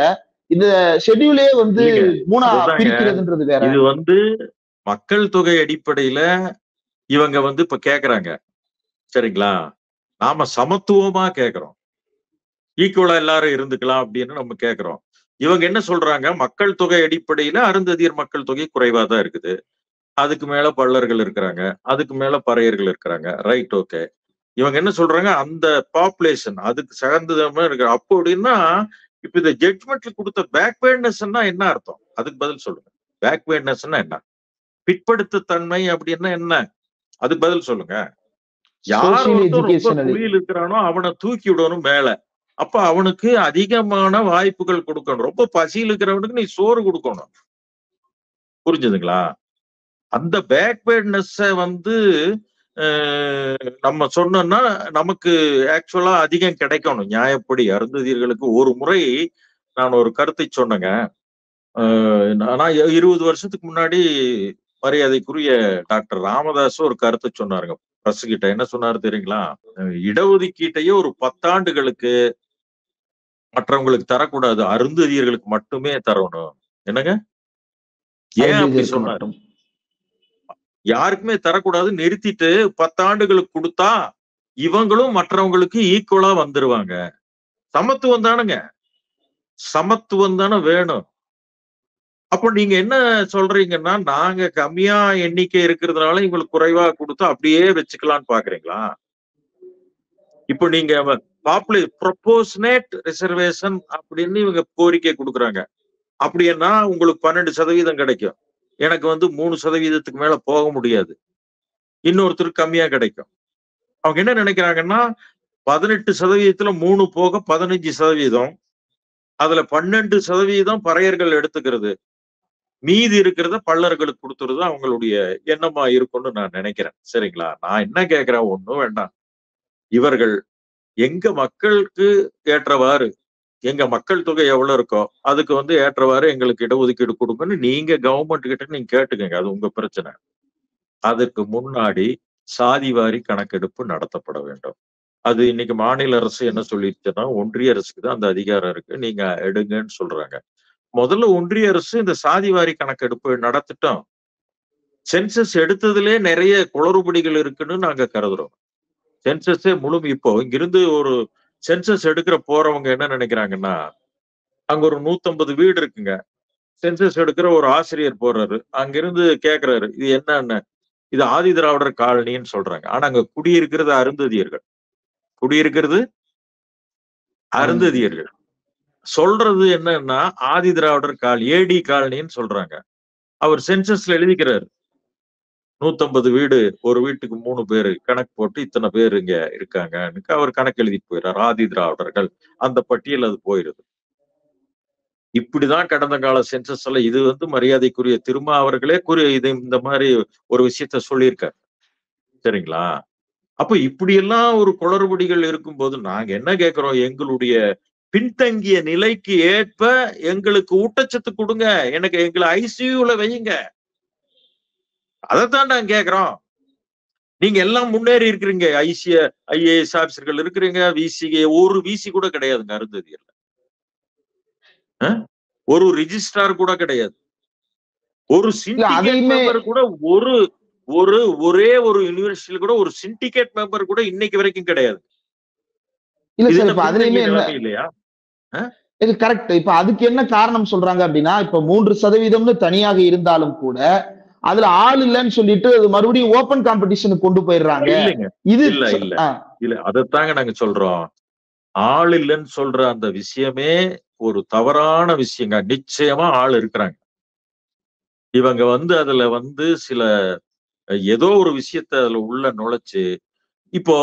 இந்த ஷெட்யூலே வந்து இல்லைங்க. மூணா அதுதாங்க. பிரிக்கிறதுன்றது வேற இது வந்து மக்கள் தொகை அடிப்படையில இவங்க வந்து இப்ப கேக்குறாங்க சரிங்களா நாம சமத்துவமா கேக்குறோம் ஈக்குவலா எல்லாரும் இருந்துக்கலாம் அப்படின்னு நம்ம கேக்குறோம் இவங்க என்ன சொல்றாங்க மக்கள் தொகை அடிப்படையில அருந்ததியர் மக்கள் தொகை குறைவா தான் இருக்குது அதுக்கு மேல பள்ளர்கள் இருக்கிறாங்க அதுக்கு மேல பறையர்கள் இருக்கிறாங்க ரைட் ஓகே இவங்க என்ன சொல்றாங்க அந்த பாப்புலேஷன் அதுக்கு சகந்தமா இருக்கு அப்போ அப்படின்னா இப்ப இந்த ஜட்மெண்ட்ல கொடுத்த பேக்வேர்ட்னஸ் என்ன அர்த்தம் அதுக்கு பதில் சொல்லுங்க பேக்வேர்ட்னஸ் என்ன பிற்படுத்த தன்மை அப்படின்னா என்ன அதுக்கு பதில் சொல்லுங்க யார் Social ஒருத்தன் ரொம்ப educational. குழியில் இருக்கிறானோ அவனை தூக்கி விடணும் மேல அப்ப அவனுக்கு அதிகமான வாய்ப்புகள் கொடுக்கணும் ரொம்ப பசியில் இருக்கிறவனுக்கு நீ சோறு கொடுக்கணும் புரிஞ்சுதுங்களா அந்த பேக்வேர்ட்னஸ் வந்து அஹ், நம்ம சொன்னோம்னா நமக்கு ஆக்சுவலா அதிகம் கிடைக்கணும் நியாயப்படி அருந்ததியர்களுக்கு ஒரு முறை நான் ஒரு கருத்தை சொன்னேங்க அஹ், நான் இருபது வருஷத்துக்கு முன்னாடி மரியாதைக்குரிய டாக்டர் ராமதாஸ் ஒரு கருத்தை சொன்னாருங்க பிரஸ் கிட்ட என்ன சொன்னாரு தெரியுங்களா அஹ், இடஒதுக்கீட்டையே ஒரு பத்தாண்டுகளுக்கு மற்றவங்களுக்கு தரக்கூடாது அருந்ததியர்களுக்கு மட்டுமே தரணும் என்னங்க ஏன் அப்படி அருந்ததியருக்கு சொன்னாரு மட்டும். யாருக்குமே தரக்கூடாது நிறுத்திட்டு பத்தாண்டுகளுக்கு கொடுத்தா இவங்களும் மற்றவங்களுக்கு ஈக்குவலா வந்துருவாங்க சமத்துவம் தானுங்க சமத்துவம் தானே வேணும் அப்போ நீங்க என்ன சொல்றீங்கன்னா நாங்க கம்மியா எண்ணிக்கை இருக்கிறதுனால இவங்களுக்கு குறைவா கொடுத்தா அப்படியே வச்சுக்கலாம்னு பாக்குறீங்களா இப்போ நீங்க பாப்புலே ப்ரொபோஷனேட் ரிசர்வேஷன் அப்படின்னு இவங்க கோரிக்கை கொடுக்குறாங்க அப்படின்னா உங்களுக்கு பன்னெண்டு சதவீதம் கிடைக்கும் எனக்கு வந்து மூணு சதவீதத்துக்கு மேல போக முடியாது இன்னொருத்தருக்கு கம்மியா கிடைக்கும் அவங்க என்ன நினைக்கிறாங்கன்னா பதினெட்டு சதவீதத்துல மூணு போக பதினஞ்சு சதவீதம் அதுல பன்னெண்டு சதவீதம் பறையர்கள் எடுத்துக்கிறது மீதி இருக்கிறத பள்ளர்களுக்கு கொடுத்துறது அவங்களுடைய எண்ணமா இருக்கும்னு நான் நினைக்கிறேன் சரிங்களா நான் என்ன கேட்கிறேன் ஒண்ணும் வேண்டாம் இவர்கள் எங்க மக்களுக்கு ஏற்றவாறு எங்க மக்கள் தொகை எவ்வளவு இருக்கோ அதுக்கு வந்து ஏற்றவாறு எங்களுக்கு இடஒதுக்கீடு கொடுங்கன்னு நீங்க கவர்மெண்ட் கிட்ட நீங்க கேட்டுக்கங்க அது உங்க பிரச்சனை அதற்கு முன்னாடி சாதிவாரி கணக்கெடுப்பு நடத்தப்பட வேண்டும் அது இன்னைக்கு மாநில அரசு என்ன சொல்லிருச்சுன்னா ஒன்றிய அரசுக்கு தான் அந்த அதிகாரம் இருக்கு நீங்க எடுங்கன்னு சொல்றாங்க முதல்ல ஒன்றிய அரசு இந்த சாதிவாரி கணக்கெடுப்பு நடத்திட்டோம் சென்சஸ் எடுத்ததுலே நிறைய குளறுபடிகள் இருக்குன்னு நாங்க கருதுறோம் சென்சஸே முழு இப்போ இங்கிருந்து ஒரு சென்சஸ் எடுக்கிற போறவங்க என்ன நினைக்கிறாங்கன்னா அங்க ஒரு நூத்தம்பது வீடு இருக்குங்க சென்சஸ் எடுக்கிற ஒரு ஆசிரியர் போறாரு அங்கிருந்து கேக்குறாரு இது என்னன்னு இது ஆதி திராவிடர் காலனின்னு சொல்றாங்க ஆனா அங்க குடியிருக்கிறது அருந்ததியர்கள் குடியிருக்கிறது அருந்ததியர்கள் சொல்றது என்னன்னா ஆதி திராவிடர் கால் ஏடி காலனின்னு சொல்றாங்க அவர் சென்சஸ்ல எழுதிக்கிறாரு நூத்தம்பது வீடு ஒரு வீட்டுக்கு மூணு பேரு கணக்கு போட்டு இத்தனை பேர் இங்க இருக்காங்கன்னு அவர் கணக்கு எழுதிட்டு போயிடுறாரு ஆதி திராவிடர்கள் அந்த பட்டியல் அது போயிருது இப்படிதான் கடந்த கால சென்சஸ் எல்லாம் இது வந்து மரியாதைக்குரிய திருமா அவர்களே குறி இது இந்த மாதிரி ஒரு விஷயத்த சொல்லியிருக்காரு சரிங்களா அப்ப இப்படியெல்லாம் ஒரு குளறுபடிகள் இருக்கும்போது நாங்க என்ன கேட்கிறோம் எங்களுடைய பின்தங்கிய நிலைக்கு ஏற்ப எங்களுக்கு ஊட்டச்சத்து கொடுங்க எனக்கு எங்களை ஐசியூல வையுங்க அதைத்தான் நாங்க கேக்குறோம் நீங்க எல்லாம் முன்னேறி இருக்கிறீங்க ஐசிய ஐஏஎஸ் ஆபிசர்கள் இருக்கிறீங்க விசி ஒரு விசி கூட கிடையாதுங்க அருந்ததியர்ல அஹ்? ஒரு ரிஜிஸ்ட்ரார் கூட கிடையாது ஒரு சிண்டிகேட் அதையுமே- மெம்பர் கூட ஒரு ஒரு ஒரே ஒரு யூனிவர்சிட்டியில கூட ஒரு சிண்டிகேட் மெம்பர் கூட இன்னைக்கு வரைக்கும் கிடையாது இல்ல இது சார் என்ன இப்ப அதுலயுமே பின்தங்கிய என்ன நிலைமை இல்லையா இது கரெக்ட் இப்ப அதுக்கு என்ன காரணம் சொல்றாங்க அப்படின்னா இப்ப மூன்று சதவீதம்னு தனியாக இருந்தாலும் கூட அதுல ஆள் இல்லைன்னு சொல்லிட்டு அது மறுபடியும் ஓபன் காம்படிஷனுக்கு கொண்டு போயிடுறாங்க இல்லைங்க இது இல்ல, இல்ல. ஆ, இல்ல அதைத்தாங்க நாங்க சொல்றோம் ஆள் இல்லைன்னு சொல்ற அந்த விஷயமே ஒரு தவறான விஷயங்க நிச்சயமா ஆள் இருக்கிறாங்க இவங்க வந்து அதுல வந்து சில ஏதோ ஒரு விஷயத்த அதுல உள்ள நுழைச்சு இப்போ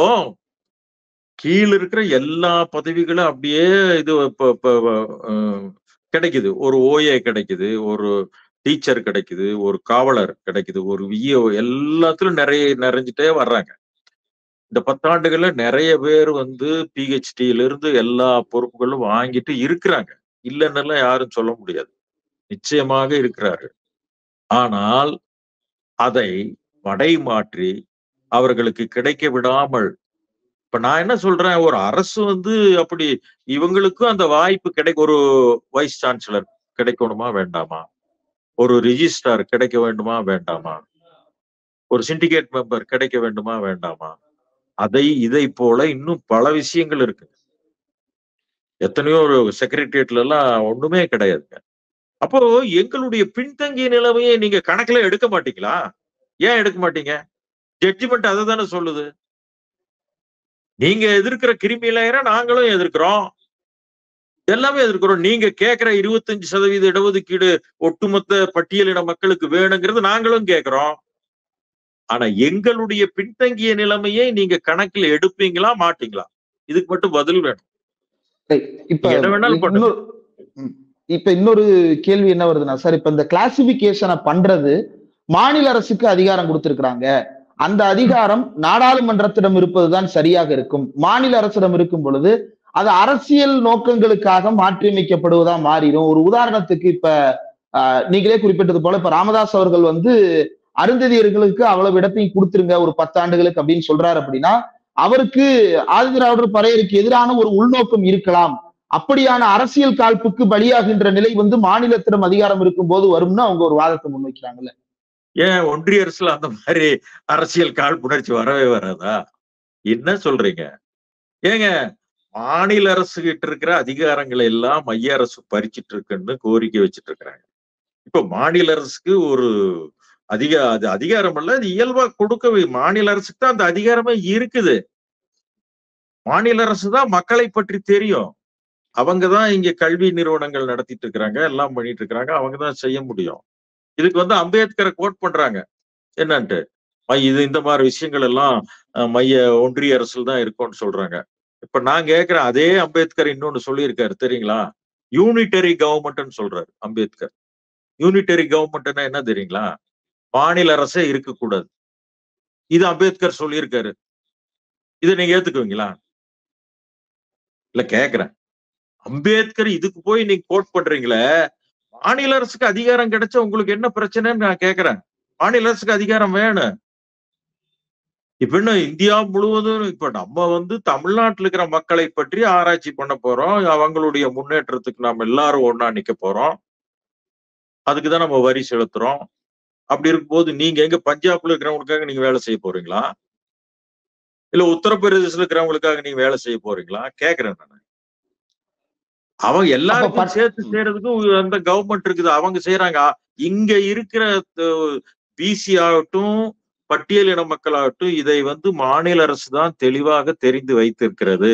கீழ இருக்கிற எல்லா பதவிகளும் அப்படியே இது இப்ப இப்ப, அஹ், கிடைக்குது ஒரு ஓஏ கிடைக்குது ஒரு டீச்சர் கிடைக்குது ஒரு காவலர் கிடைக்குது ஒரு விஏஓ எல்லாத்துலயும் நிறைய நிறைஞ்சிட்டே வர்றாங்க இந்த பத்தாண்டுகள்ல நிறைய பேர் வந்து பிஹெச்டியில இருந்து எல்லா பொறுப்புகளும் வாங்கிட்டு இருக்கிறாங்க இல்லைன்னெல்லாம் யாரும் சொல்ல முடியாது நிச்சயமாக இருக்கிறாரு ஆனால் அதை மடை மாற்றி அவர்களுக்கு கிடைக்க விடாமல் இப்ப நான் என்ன சொல்றேன் ஒரு அரசு வந்து அப்படி இவங்களுக்கும் அந்த வாய்ப்பு கிடைக்க ஒரு வைஸ் சான்சலர் கிடைக்கணுமா வேண்டாமா ஒரு ரிஜிஸ்ட்ரார் கிடைக்க வேண்டுமா வேண்டாமா ஒரு சிண்டிகேட் மெம்பர் கிடைக்க வேண்டுமா வேண்டாமா அதை இதை போல இன்னும் பல விஷயங்கள் இருக்கு எத்தனையோ ஒரு செக்ரட்டரியேட்ல எல்லாம் ஒண்ணுமே கிடையாதுங்க அப்போ எங்களுடைய பின்தங்கிய நிலைமையை நீங்க கணக்குல எடுக்க மாட்டீங்களா ஏன் எடுக்க மாட்டீங்க ஜட்ஜ்மெண்ட் அதை தானே சொல்லுது நீங்க எதிர்க்கிற கிருமியில நாங்களும் எதிர்க்கிறோம் எல்லாமே எதிர்க்கிறோம் நீங்க கேட்கிற இருபத்தஞ்சு சதவீத இடஒதுக்கீடு ஒட்டுமொத்த பட்டியலின மக்களுக்கு வேணுங்கிறது நாங்களும் கேட்கிறோம் ஆனா எங்களுடைய பின்தங்கிய நிலைமையை நீங்க கணக்குல எடுப்பீங்களா மாட்டீங்களா இதுக்கு மட்டும் பதில் வேணும் இப்ப என்ன வேணாலும் பண்ணுங்க. இன்னொரு ம். இப்ப இன்னொரு கேள்வி என்ன வருதுன்னா சார் இப்ப இந்த கிளாசிபிகேஷனை பண்றது மாநில அரசுக்கு அதிகாரம் கொடுத்திருக்கிறாங்க அந்த அதிகாரம் நாடாளுமன்றத்திடம் இருப்பதுதான் சரியாக இருக்கும் மாநில அரசிடம் இருக்கும் பொழுது அது அரசியல் நோக்கங்களுக்காக மாற்றியமைக்கப்படுவதா மாறிடும் ஒரு உதாரணத்துக்கு இப்ப ஆஹ், நீங்களே குறிப்பிட்டது போல இப்ப ராமதாஸ் அவர்கள் வந்து அருந்ததியர்களுக்கு அவ்வளவு இடத்தையும் கொடுத்துருங்க ஒரு பத்தாண்டுகளுக்கு அப்படின்னு சொல்றாரு அப்படின்னா அவருக்கு ஆதிதிராவிடர் பறையருக்கு எதிரான ஒரு உள்நோக்கம் இருக்கலாம் அப்படியான அரசியல் காழ்ப்புக்கு பலியாகின்ற நிலை வந்து மாநிலத்திடம் அதிகாரம் இருக்கும் போது வரும்னு அவங்க ஒரு வாதத்தை முன்வைக்கிறாங்கல்ல ஏன் ஒன்றிய அரசுல அந்த மாதிரி அரசியல் காழ்ப்புணர்ச்சி வரவே வராதா என்ன சொல்றீங்க ஏங்க மாநில அரசு கிட்ட இருக்கிற அதிகாரங்களை எல்லாம் மைய அரசு பறிச்சிட்டு இருக்குன்னு கோரிக்கை வச்சிட்டு இருக்கிறாங்க இப்ப மாநில அரசுக்கு ஒரு அதிக அது அதிகாரம் அல்ல அது இயல்பா கொடுக்க மாநில அரசுக்கு தான் அந்த அதிகாரமே இருக்குது மாநில அரசு தான் மக்களை பற்றி தெரியும் அவங்க தான் இங்க கல்வி நிறுவனங்கள் நடத்திட்டு இருக்கிறாங்க எல்லாம் பண்ணிட்டு இருக்கிறாங்க அவங்க தான் செய்ய முடியும் இதுக்கு வந்து அம்பேத்கரை கோட் பண்றாங்க என்னன்ட்டு மை- இது இந்த மாதிரி விஷயங்கள் எல்லாம் அஹ், மைய ஒன்றிய அரசுல தான் இருக்கும்னு சொல்றாங்க இப்ப நான் கேட்கிறேன் அதே அம்பேத்கர் இன்னொன்னு சொல்லியிருக்காரு தெரியுங்களா யூனிட்டரி கவர்மெண்ட்னு சொல்றாரு அம்பேத்கர் யூனிட்டரி கவர்மெண்ட்னா என்ன தெரியுங்களா மாநில அரசே இருக்கக்கூடாது இது அம்பேத்கர் சொல்லியிருக்காரு இதை நீங்க ஏத்துக்குவீங்களா இல்ல கேக்குறேன் அம்பேத்கர் இதுக்கு போய் நீங்க கோட் பண்றீங்களே மாநில அரசுக்கு அதிகாரம் கிடைச்சா உங்களுக்கு என்ன பிரச்சனைன்னு நான் கேக்குறேன் மாநில அரசுக்கு அதிகாரம் வேணும் இப்ப என்ன இந்தியா முழுவதும் இப்ப நம்ம வந்து தமிழ்நாட்டுல இருக்கிற மக்களை பற்றி ஆராய்ச்சி பண்ண போறோம் அவங்களுடைய முன்னேற்றத்துக்கு நாம எல்லாரும் ஒண்ணா நிக்க போறோம் அதுக்குதான் நம்ம வரி செலுத்துறோம் அப்படி இருக்கும்போது நீங்க எங்க பஞ்சாப்ல இருக்கிறவங்களுக்காக நீங்க வேலை செய்ய போறீங்களா இல்ல உத்தரப்பிரதேசத்துல இருக்கிறவங்களுக்காக நீங்க வேலை செய்ய போறீங்களா கேக்குறேன் நான் அவங்க எல்லாருக்கும் பட்- சேர்த்து செய்யறதுக்கு அந்த கவர்மெண்ட் இருக்குது அவங்க செய்யறாங்க இங்க இருக்கிற பிசி ஆகட்டும் பட்டியலின மக்களாகட்டும் இதை வந்து மாநில அரசு தான் தெளிவாக தெரிந்து வைத்திருக்கிறது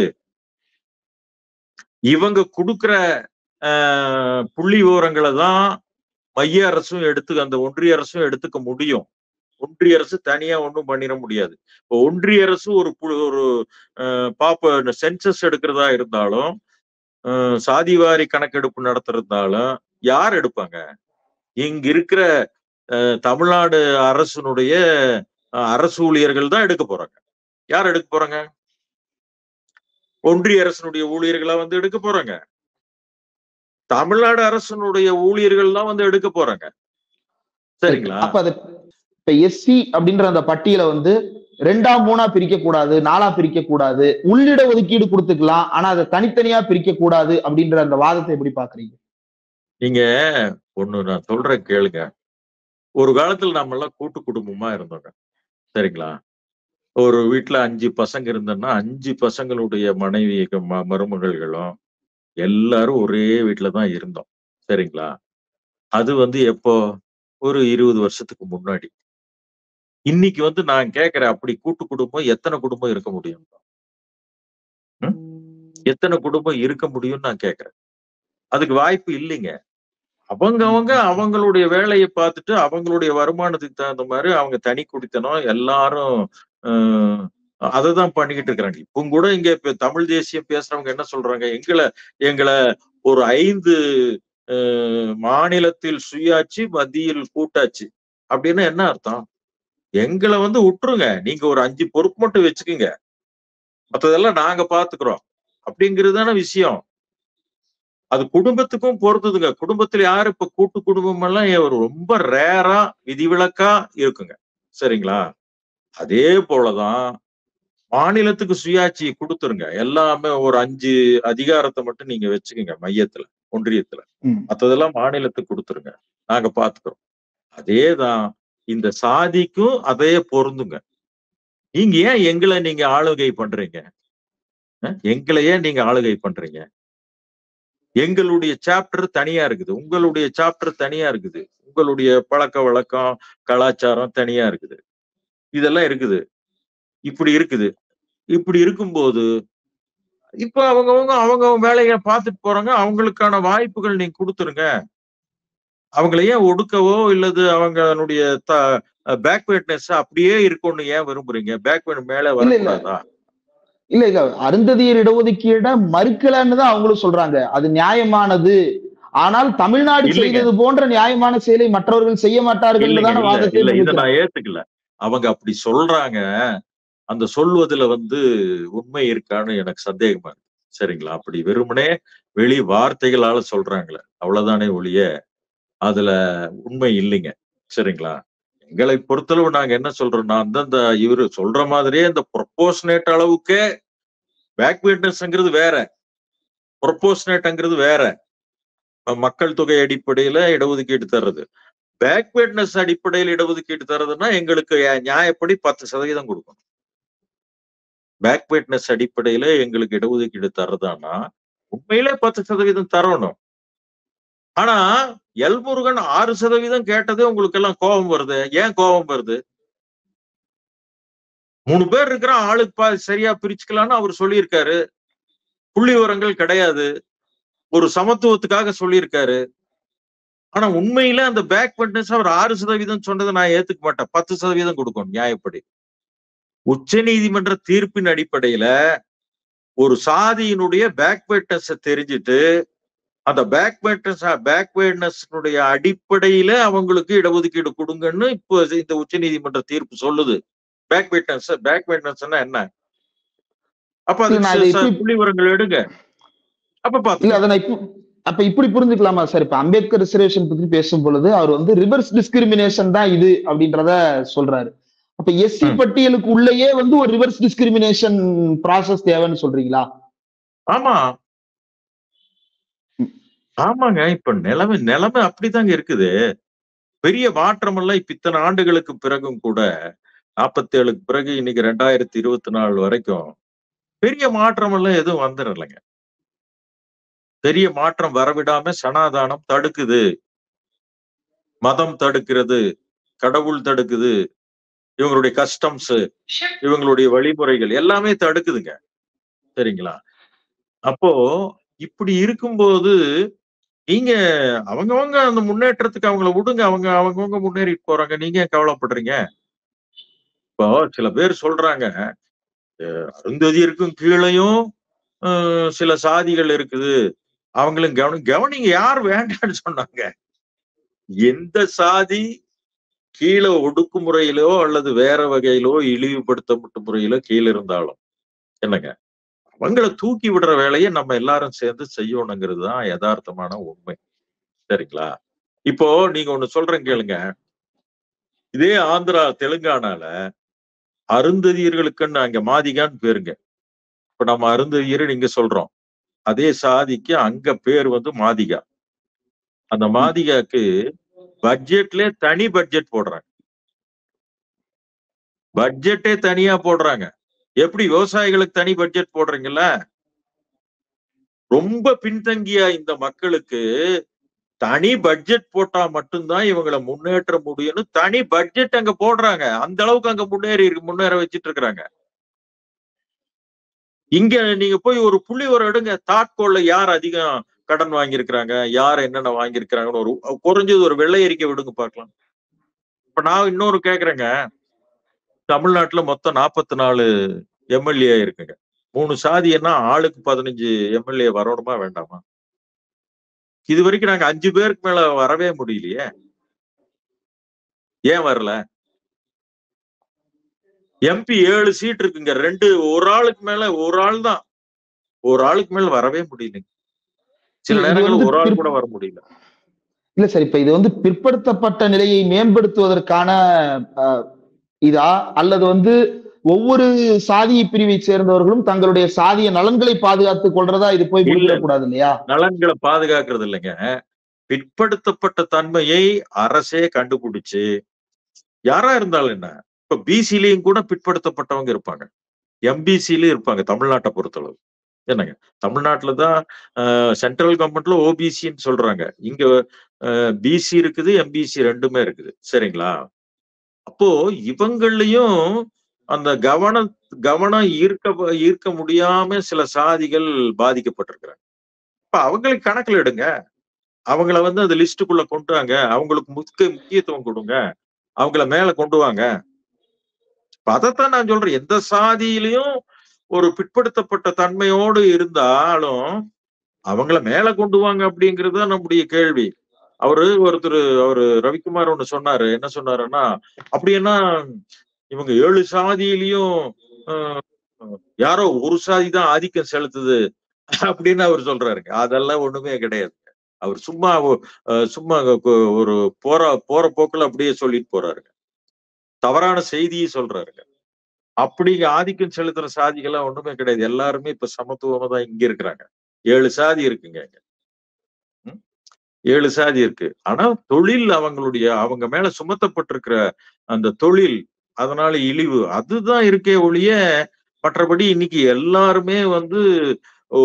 இவங்க கொடுக்கிற ஆஹ், புள்ளி விவரங்களை தான் மைய அரசும் எடுத்து அந்த ஒன்றிய அரசும் எடுத்துக்க முடியும் ஒன்றிய அரசு தனியா ஒண்ணும் பண்ணிட முடியாது இப்போ ஒன்றிய அரசு ஒரு புழு- ஒரு ஆஹ், பாப்ப சென்சஸ் எடுக்கிறதா இருந்தாலும் ஆஹ், சாதிவாரி கணக்கெடுப்பு நடத்துறதாலும் யார் எடுப்பாங்க இங்க இருக்கிற ஆஹ், தமிழ்நாடு அரசினுடைய ஆஹ், அரசு ஊழியர்கள் தான் எடுக்க போறாங்க யார் எடுக்க போறாங்க ஒன்றிய அரசினுடைய ஊழியர்களா வந்து எடுக்க போறாங்க தமிழ்நாடு அரசினுடைய ஊழியர்கள் தான் வந்து எடுக்க போறாங்க சரிங்களா அப்ப அது இப்ப எஸ்சி அப்படின்ற அந்த பட்டியலை வந்து ரெண்டா மூணா பிரிக்க கூடாது நாலா பிரிக்க கூடாது உள்ளிட ஒதுக்கீடு கொடுத்துக்கலாம் ஆனா அதை தனித்தனியா பிரிக்க கூடாது அப்படின்ற அந்த வாதத்தை எப்படி பாக்குறீங்க நீங்க ஒண்ணு நான் சொல்றேன் கேளுங்க ஒரு காலத்துல நம்ம எல்லாம் கூட்டு குடும்பமா இருந்தோங்க சரிங்களா ஒரு வீட்டுல அஞ்சு பசங்க இருந்தோம்னா அஞ்சு பசங்களுடைய மனைவி ம- மருமகள்களும் எல்லாரும் ஒரே வீட்டுல தான் இருந்தோம் சரிங்களா அது வந்து எப்போ ஒரு இருபது வருஷத்துக்கு முன்னாடி இன்னைக்கு வந்து நான் கேட்கிறேன் அப்படி கூட்டு குடும்பம் எத்தனை குடும்பம் இருக்க முடியும் ம்? எத்தனை குடும்பம் இருக்க முடியும்னு நான் கேட்கிறேன் அதுக்கு வாய்ப்பு இல்லைங்க அவங்க அவங்க அவங்களுடைய வேலையை பார்த்துட்டு அவங்களுடைய வருமானத்துக்கு தகுந்த மாதிரி அவங்க தனி குடித்தனம் எல்லாரும் அதை தான் பண்ணிக்கிட்டு இருக்கிறாங்க இப்போ கூட இங்க இப்ப தமிழ் தேசியம் பேசுறவங்க என்ன சொல்றாங்க எங்களை எங்களை ஒரு ஐந்து அஹ், மாநிலத்தில் சுயாட்சி மத்தியில் கூட்டாட்சி அப்படின்னு என்ன அர்த்தம் எங்களை வந்து விட்டுருங்க நீங்க ஒரு அஞ்சு பொறுப்பு மட்டும் வச்சுக்கோங்க மத்ததெல்லாம் நாங்க பாத்துக்கிறோம் அப்படிங்கிறதான விஷயம் அது குடும்பத்துக்கும் பொறுத்ததுங்க குடும்பத்துல யாரு இப்ப கூட்டு குடும்பம் எல்லாம் ஏ- ஒரு ரொம்ப ரேரா விதிவிலக்கா இருக்குங்க சரிங்களா அதே போலதான் மாநிலத்துக்கு சுயாட்சி கொடுத்துருங்க எல்லாமே ஒரு அஞ்சு அதிகாரத்தை மட்டும் நீங்க வச்சுக்கோங்க மையத்துல ஒன்றியத்துல ம். மத்ததெல்லாம் மாநிலத்துக்கு கொடுத்துருங்க நாங்க பாத்துக்கிறோம் அதேதான் இந்த சாதிக்கும் அதே பொருந்துங்க நீங்க ஏன் எங்களை நீங்க ஆளுகை பண்றீங்க அஹ்? எங்களை ஏன் நீங்க ஆளுகை பண்றீங்க எங்களுடைய சாப்டர் தனியா இருக்குது உங்களுடைய சாப்டர் தனியா இருக்குது உங்களுடைய பழக்க வழக்கம் கலாச்சாரம் தனியா இருக்குது இதெல்லாம் இருக்குது இப்படி இருக்குது இப்படி இருக்கும்போது இப்ப அவங்கவங்க அவங்க வேலையை பார்த்துட்டு போறாங்க அவங்களுக்கான வாய்ப்புகள் நீங்க கொடுத்துருங்க அவங்கள ஏன் ஒடுக்கவோ இல்லது அவங்களுடைய பேக்வேட்னஸ் அப்படியே இருக்கும்னு ஏன் விரும்புறீங்க பேக்வேட் மேல இல்ல, இல்ல. வரக்கூடாதா இல்ல இல்ல அருந்ததியர் இடஒதுக்கீட மறுக்கலன்னு தான் அவங்களும் சொல்றாங்க அது நியாயமானது ஆனால் தமிழ்நாடு இல்லைங்க. செய்தது போன்ற நியாயமான செயலை மற்றவர்கள் செய்ய மாட்டார்கள் இல்லைங்க, தானே இல்ல, வாதத்தை இல்ல இதை முன்வைக்கிறாங்க. நான் ஏத்துக்கல அவங்க அப்படி சொல்றாங்க அந்த சொல்வதுல வந்து உண்மை இருக்கான்னு எனக்கு சந்தேகமா இருக்கு சரிங்களா அப்படி வெறுமனே வெளி வார்த்தைகளால சொல்றாங்களே அவ்வளவுதானே ஒழிய அதுல உண்மை இல்லைங்க சரிங்களா எங்களை பொறுத்தளவு நாங்க என்ன சொல்றோம்னா அந்தந்த இவரு சொல்ற மாதிரியே இந்த ப்ரொபோஷனேட் அளவுக்கே பேக்வேட்னஸ்ங்கிறது வேற ப்ரொபோஷனேட்ங்கிறது வேற இப்ப மக்கள் தொகை அடிப்படையில இடஒதுக்கீடு தர்றது பேக்வேர்ட்னஸ் அடிப்படையில் இடஒதுக்கீடு தரதுன்னா எங்களுக்கு யா- நியாயப்படி பத்து சதவீதம் கொடுக்கணும் பேக்வேர்ட்னஸ் அடிப்படையில எங்களுக்கு இடஒதுக்கீடு தர்றதான்னா உண்மையிலே பத்து சதவீதம் தரணும் ஆனா எல்முருகன் ஆறு சதவீதம் கேட்டதே உங்களுக்கு எல்லாம் கோபம் வருது ஏன் கோபம் வருது மூணு பேர் இருக்கிற ஆளுக்கு பா சரியா பிரிச்சுக்கலாம்னு அவர் சொல்லியிருக்காரு புள்ளி விவரங்கள் கிடையாது ஒரு சமத்துவத்துக்காக சொல்லியிருக்காரு ஆனா உண்மையில அந்த பேக் விட்னஸ் அவர் ஆறு சதவீதம் சொன்னதை நான் ஏத்துக்க மாட்டேன் பத்து சதவீதம் கொடுக்கணும் நியாயப்படி உச்ச நீதிமன்ற தீர்ப்பின் அடிப்படையில ஒரு சாதியினுடைய பேக்வேர்ட்னஸ் தெரிஞ்சுட்டு அந்த பேக்வேர்ட்னஸ் பேக்வேர்ட்னஸ்னுடைய அடிப்படையில அவங்களுக்கு இடஒதுக்கீடு கொடுங்கன்னு இப்போ இந்த உச்ச நீதிமன்ற தீர்ப்பு சொல்லுது பேக்வேர்ட்னஸ் பேக்வேர்ட்னஸ்னா என்ன அப்ப இல்ல, நான் இதை அதுக்கு எப்படி- புள்ளி விவரங்கள் எடுங்க அப்ப இல்ல பாத்து அதை நான் இப்போ அப்ப இப்படி புரிஞ்சுக்கலாமா சார் இப்ப அம்பேத்கர் ரிசர்வேஷன் பத்தி பேசும் பொழுது அவர் வந்து ரிவர்ஸ் டிஸ்கிரிமினேஷன் தான் இது அப்படின்றத சொல்றாரு அப்ப எஸ்சி ம். பட்டியலுக்கு உள்ளேயே வந்து ஒரு ரிவர்ஸ் டிஸ்கிரிமினேஷன் ப்ராசஸ் தேவைன்னு சொல்றீங்களா ஆமா ஆமாங்க இப்ப நிலைமை நிலைமை அப்படிதாங்க இருக்குது பெரிய மாற்றம் எல்லாம் இப்ப இத்தனை ஆண்டுகளுக்கு பிறகும் கூட நாற்பத்தி ஏழுக்கு பிறகு இன்னைக்கு ரெண்டாயிரத்தி இருபத்தி நாலு வரைக்கும் பெரிய மாற்றம் எல்லாம் எதுவும் வந்துடலைங்க பெரிய மாற்றம் வரவிடாம சனாதானம் தடுக்குது மதம் தடுக்கிறது கடவுள் தடுக்குது இவங்களுடைய கஸ்டம்ஸ் இவங்களுடைய வழிமுறைகள் எல்லாமே தடுக்குதுங்க சரிங்களா அப்போ இப்படி இருக்கும்போது நீங்க அவங்கவங்க அந்த முன்னேற்றத்துக்கு அவங்கள விடுங்க அவங்க அவங்கவங்க முன்னேறிட்டு போறாங்க நீங்க ஏன் கவலைப்படுறீங்க இப்போ சில பேர் சொல்றாங்க அஹ் அருந்ததியருக்கும் கீழையும் அஹ், சில சாதிகள் இருக்குது அவங்களும் கவனி கவனிங்க யார் வேண்டாம்னு சொன்னாங்க எந்த சாதி கீழே ஒடுக்குமுறையிலோ அல்லது வேற வகையிலோ இழிவுபடுத்தப்பட்ட முறையிலோ கீழே இருந்தாலும் என்னங்க அவங்கள தூக்கி விடுற வேலையை நம்ம எல்லாரும் சேர்ந்து செய்யணுங்கிறது தான் யதார்த்தமான உண்மை சரிங்களா இப்போ நீங்க ஒண்ணு சொல்றேன் கேளுங்க இதே ஆந்திரா தெலுங்கானால அருந்ததியர்களுக்குன்னு அங்க மாதிகான்னு பேருங்க இப்ப நம்ம அருந்ததியர் இங்க சொல்றோம் அதே சாதிக்கு அங்க பேர் வந்து மாதிகா அந்த மாதிகாக்கு பட்ஜெட்ல தனி பட்ஜெட் போடுறாங்க பட்ஜெட்டே தனியா போடுறாங்க எப்படி விவசாயிகளுக்கு தனி பட்ஜெட் போடுறீங்கல்ல ரொம்ப பின்தங்கிய இந்த மக்களுக்கு தனி பட்ஜெட் போட்டா மட்டும்தான் இவங்களை முன்னேற்ற முடியும்னு தனி பட்ஜெட் அங்க போடுறாங்க அந்த அளவுக்கு அங்க முன்னேறி இருக்கு- முன்னேற வச்சிட்டு இருக்கிறாங்க இங்க நீங்க போய் ஒரு புள்ளி ஒரு எடுங்க தாட்கோள்ல யார் அதிகம் கடன் வாங்கியிருக்கிறாங்க யார் என்னென்ன வாங்கியிருக்கிறாங்கன்னு ஒரு குறைஞ்சது ஒரு வெள்ளை அறிக்கை விடுங்க பார்க்கலாம் இப்ப நான் இன்னொரு கேக்குறேங்க தமிழ்நாட்டுல மொத்தம் நாற்பத்தி நாலு எம்எல்ஏ இருக்குங்க மூணு சாதின்னா ஆளுக்கு பதினஞ்சு எம்எல்ஏ வரணுமா வேண்டாமா இது வரைக்கும் நாங்க அஞ்சு பேருக்கு மேல வரவே முடியலையே ஏன் வரல எம்பி ஏழு சீட் இருக்குங்க ரெண்டு ஒரு ஆளுக்கு மேல ஒரு ஆள் தான் ஒரு ஆளுக்கு மேல வரவே முடியலைங்க சில இல்ல, இது நேரங்கள்ல வந்து ஒரு ஆள் பிற்- கூட வர முடியல இல்ல சார் இப்ப இது வந்து பிற்படுத்தப்பட்ட நிலையை மேம்படுத்துவதற்கான அஹ், இதா அல்லது வந்து ஒவ்வொரு சாதிய பிரிவை சேர்ந்தவர்களும் தங்களுடைய சாதிய நலன்களை பாதுகாத்துக் கொள்றதா இது போய் இல்ல. முடிவிடக்கூடாது இல்லையா நலன்களை பாதுகாக்கிறது இல்லைங்க பிற்படுத்தப்பட்ட தன்மையை அரசே கண்டுபிடிச்சு யாரா இருந்தாலும் என்ன இப்ப பிசிலையும் கூட பிற்படுத்தப்பட்டவங்க இருப்பாங்க எம்பிசிலயும் இருப்பாங்க தமிழ்நாட்டை பொறுத்தளவு என்னங்க தமிழ்நாட்டுல தான் சென்ட்ரல் கவர்மெண்ட்ல ஓபிசின்னு சொல்றாங்க இங்க பிசி இருக்குது எம்பிசி ரெண்டுமே இருக்குது சரிங்களா அப்போ இவங்களையும் அந்த கவன கவனம் ஈர்க்க ஈர்க்க முடியாம சில சாதிகள் பாதிக்கப்பட்டிருக்கிறாங்க இப்ப அவங்களுக்கு கணக்குல எடுங்க அவங்கள வந்து அந்த லிஸ்டுக்குள்ள கொண்டு வாங்க அவங்களுக்கு முக்கிய முக்கியத்துவம் கொடுங்க அவங்கள மேல கொண்டு வாங்க இப்ப அதைத்தான் நான் சொல்றேன் எந்த சாதியிலையும் ஒரு பிற்படுத்தப்பட்ட தன்மையோடு இருந்தாலும் அவங்கள மேல கொண்டு வாங்க அப்படிங்கிறது தான் நம்முடைய கேள்வி அவரு ஒருத்தர் அவரு ரவிக்குமார் ஒண்ணு சொன்னாரு என்ன சொன்னாருன்னா அப்படின்னா இவங்க ஏழு சாதியிலையும் ஆஹ், யாரோ ஒரு சாதி தான் ஆதிக்கம் செலுத்துது அப்படின்னு அவர் சொல்றாருங்க அதெல்லாம் ஒண்ணுமே கிடையாது அவர் சும்மா ஒ- அஹ், சும்மா கொ- ஒரு போற போற போக்குல அப்படியே சொல்லிட்டு போறாருங்க தவறான செய்தியை சொல்றாருங்க அப்படி ஆதிக்கம் செலுத்துற சாதிகள்லாம் ஒண்ணுமே கிடையாது எல்லாருமே இப்ப சமத்துவமா தான் இங்க இருக்கிறாங்க ஏழு சாதி இருக்குங்க இங்க ம்? ஏழு சாதி இருக்கு ஆனா தொழில் அவங்களுடைய அவங்க மேல சுமத்தப்பட்டிருக்கிற அந்த தொழில் அதனால இழிவு அதுதான் இருக்கே ஒழிய மற்றபடி இன்னைக்கு எல்லாருமே வந்து ஓ,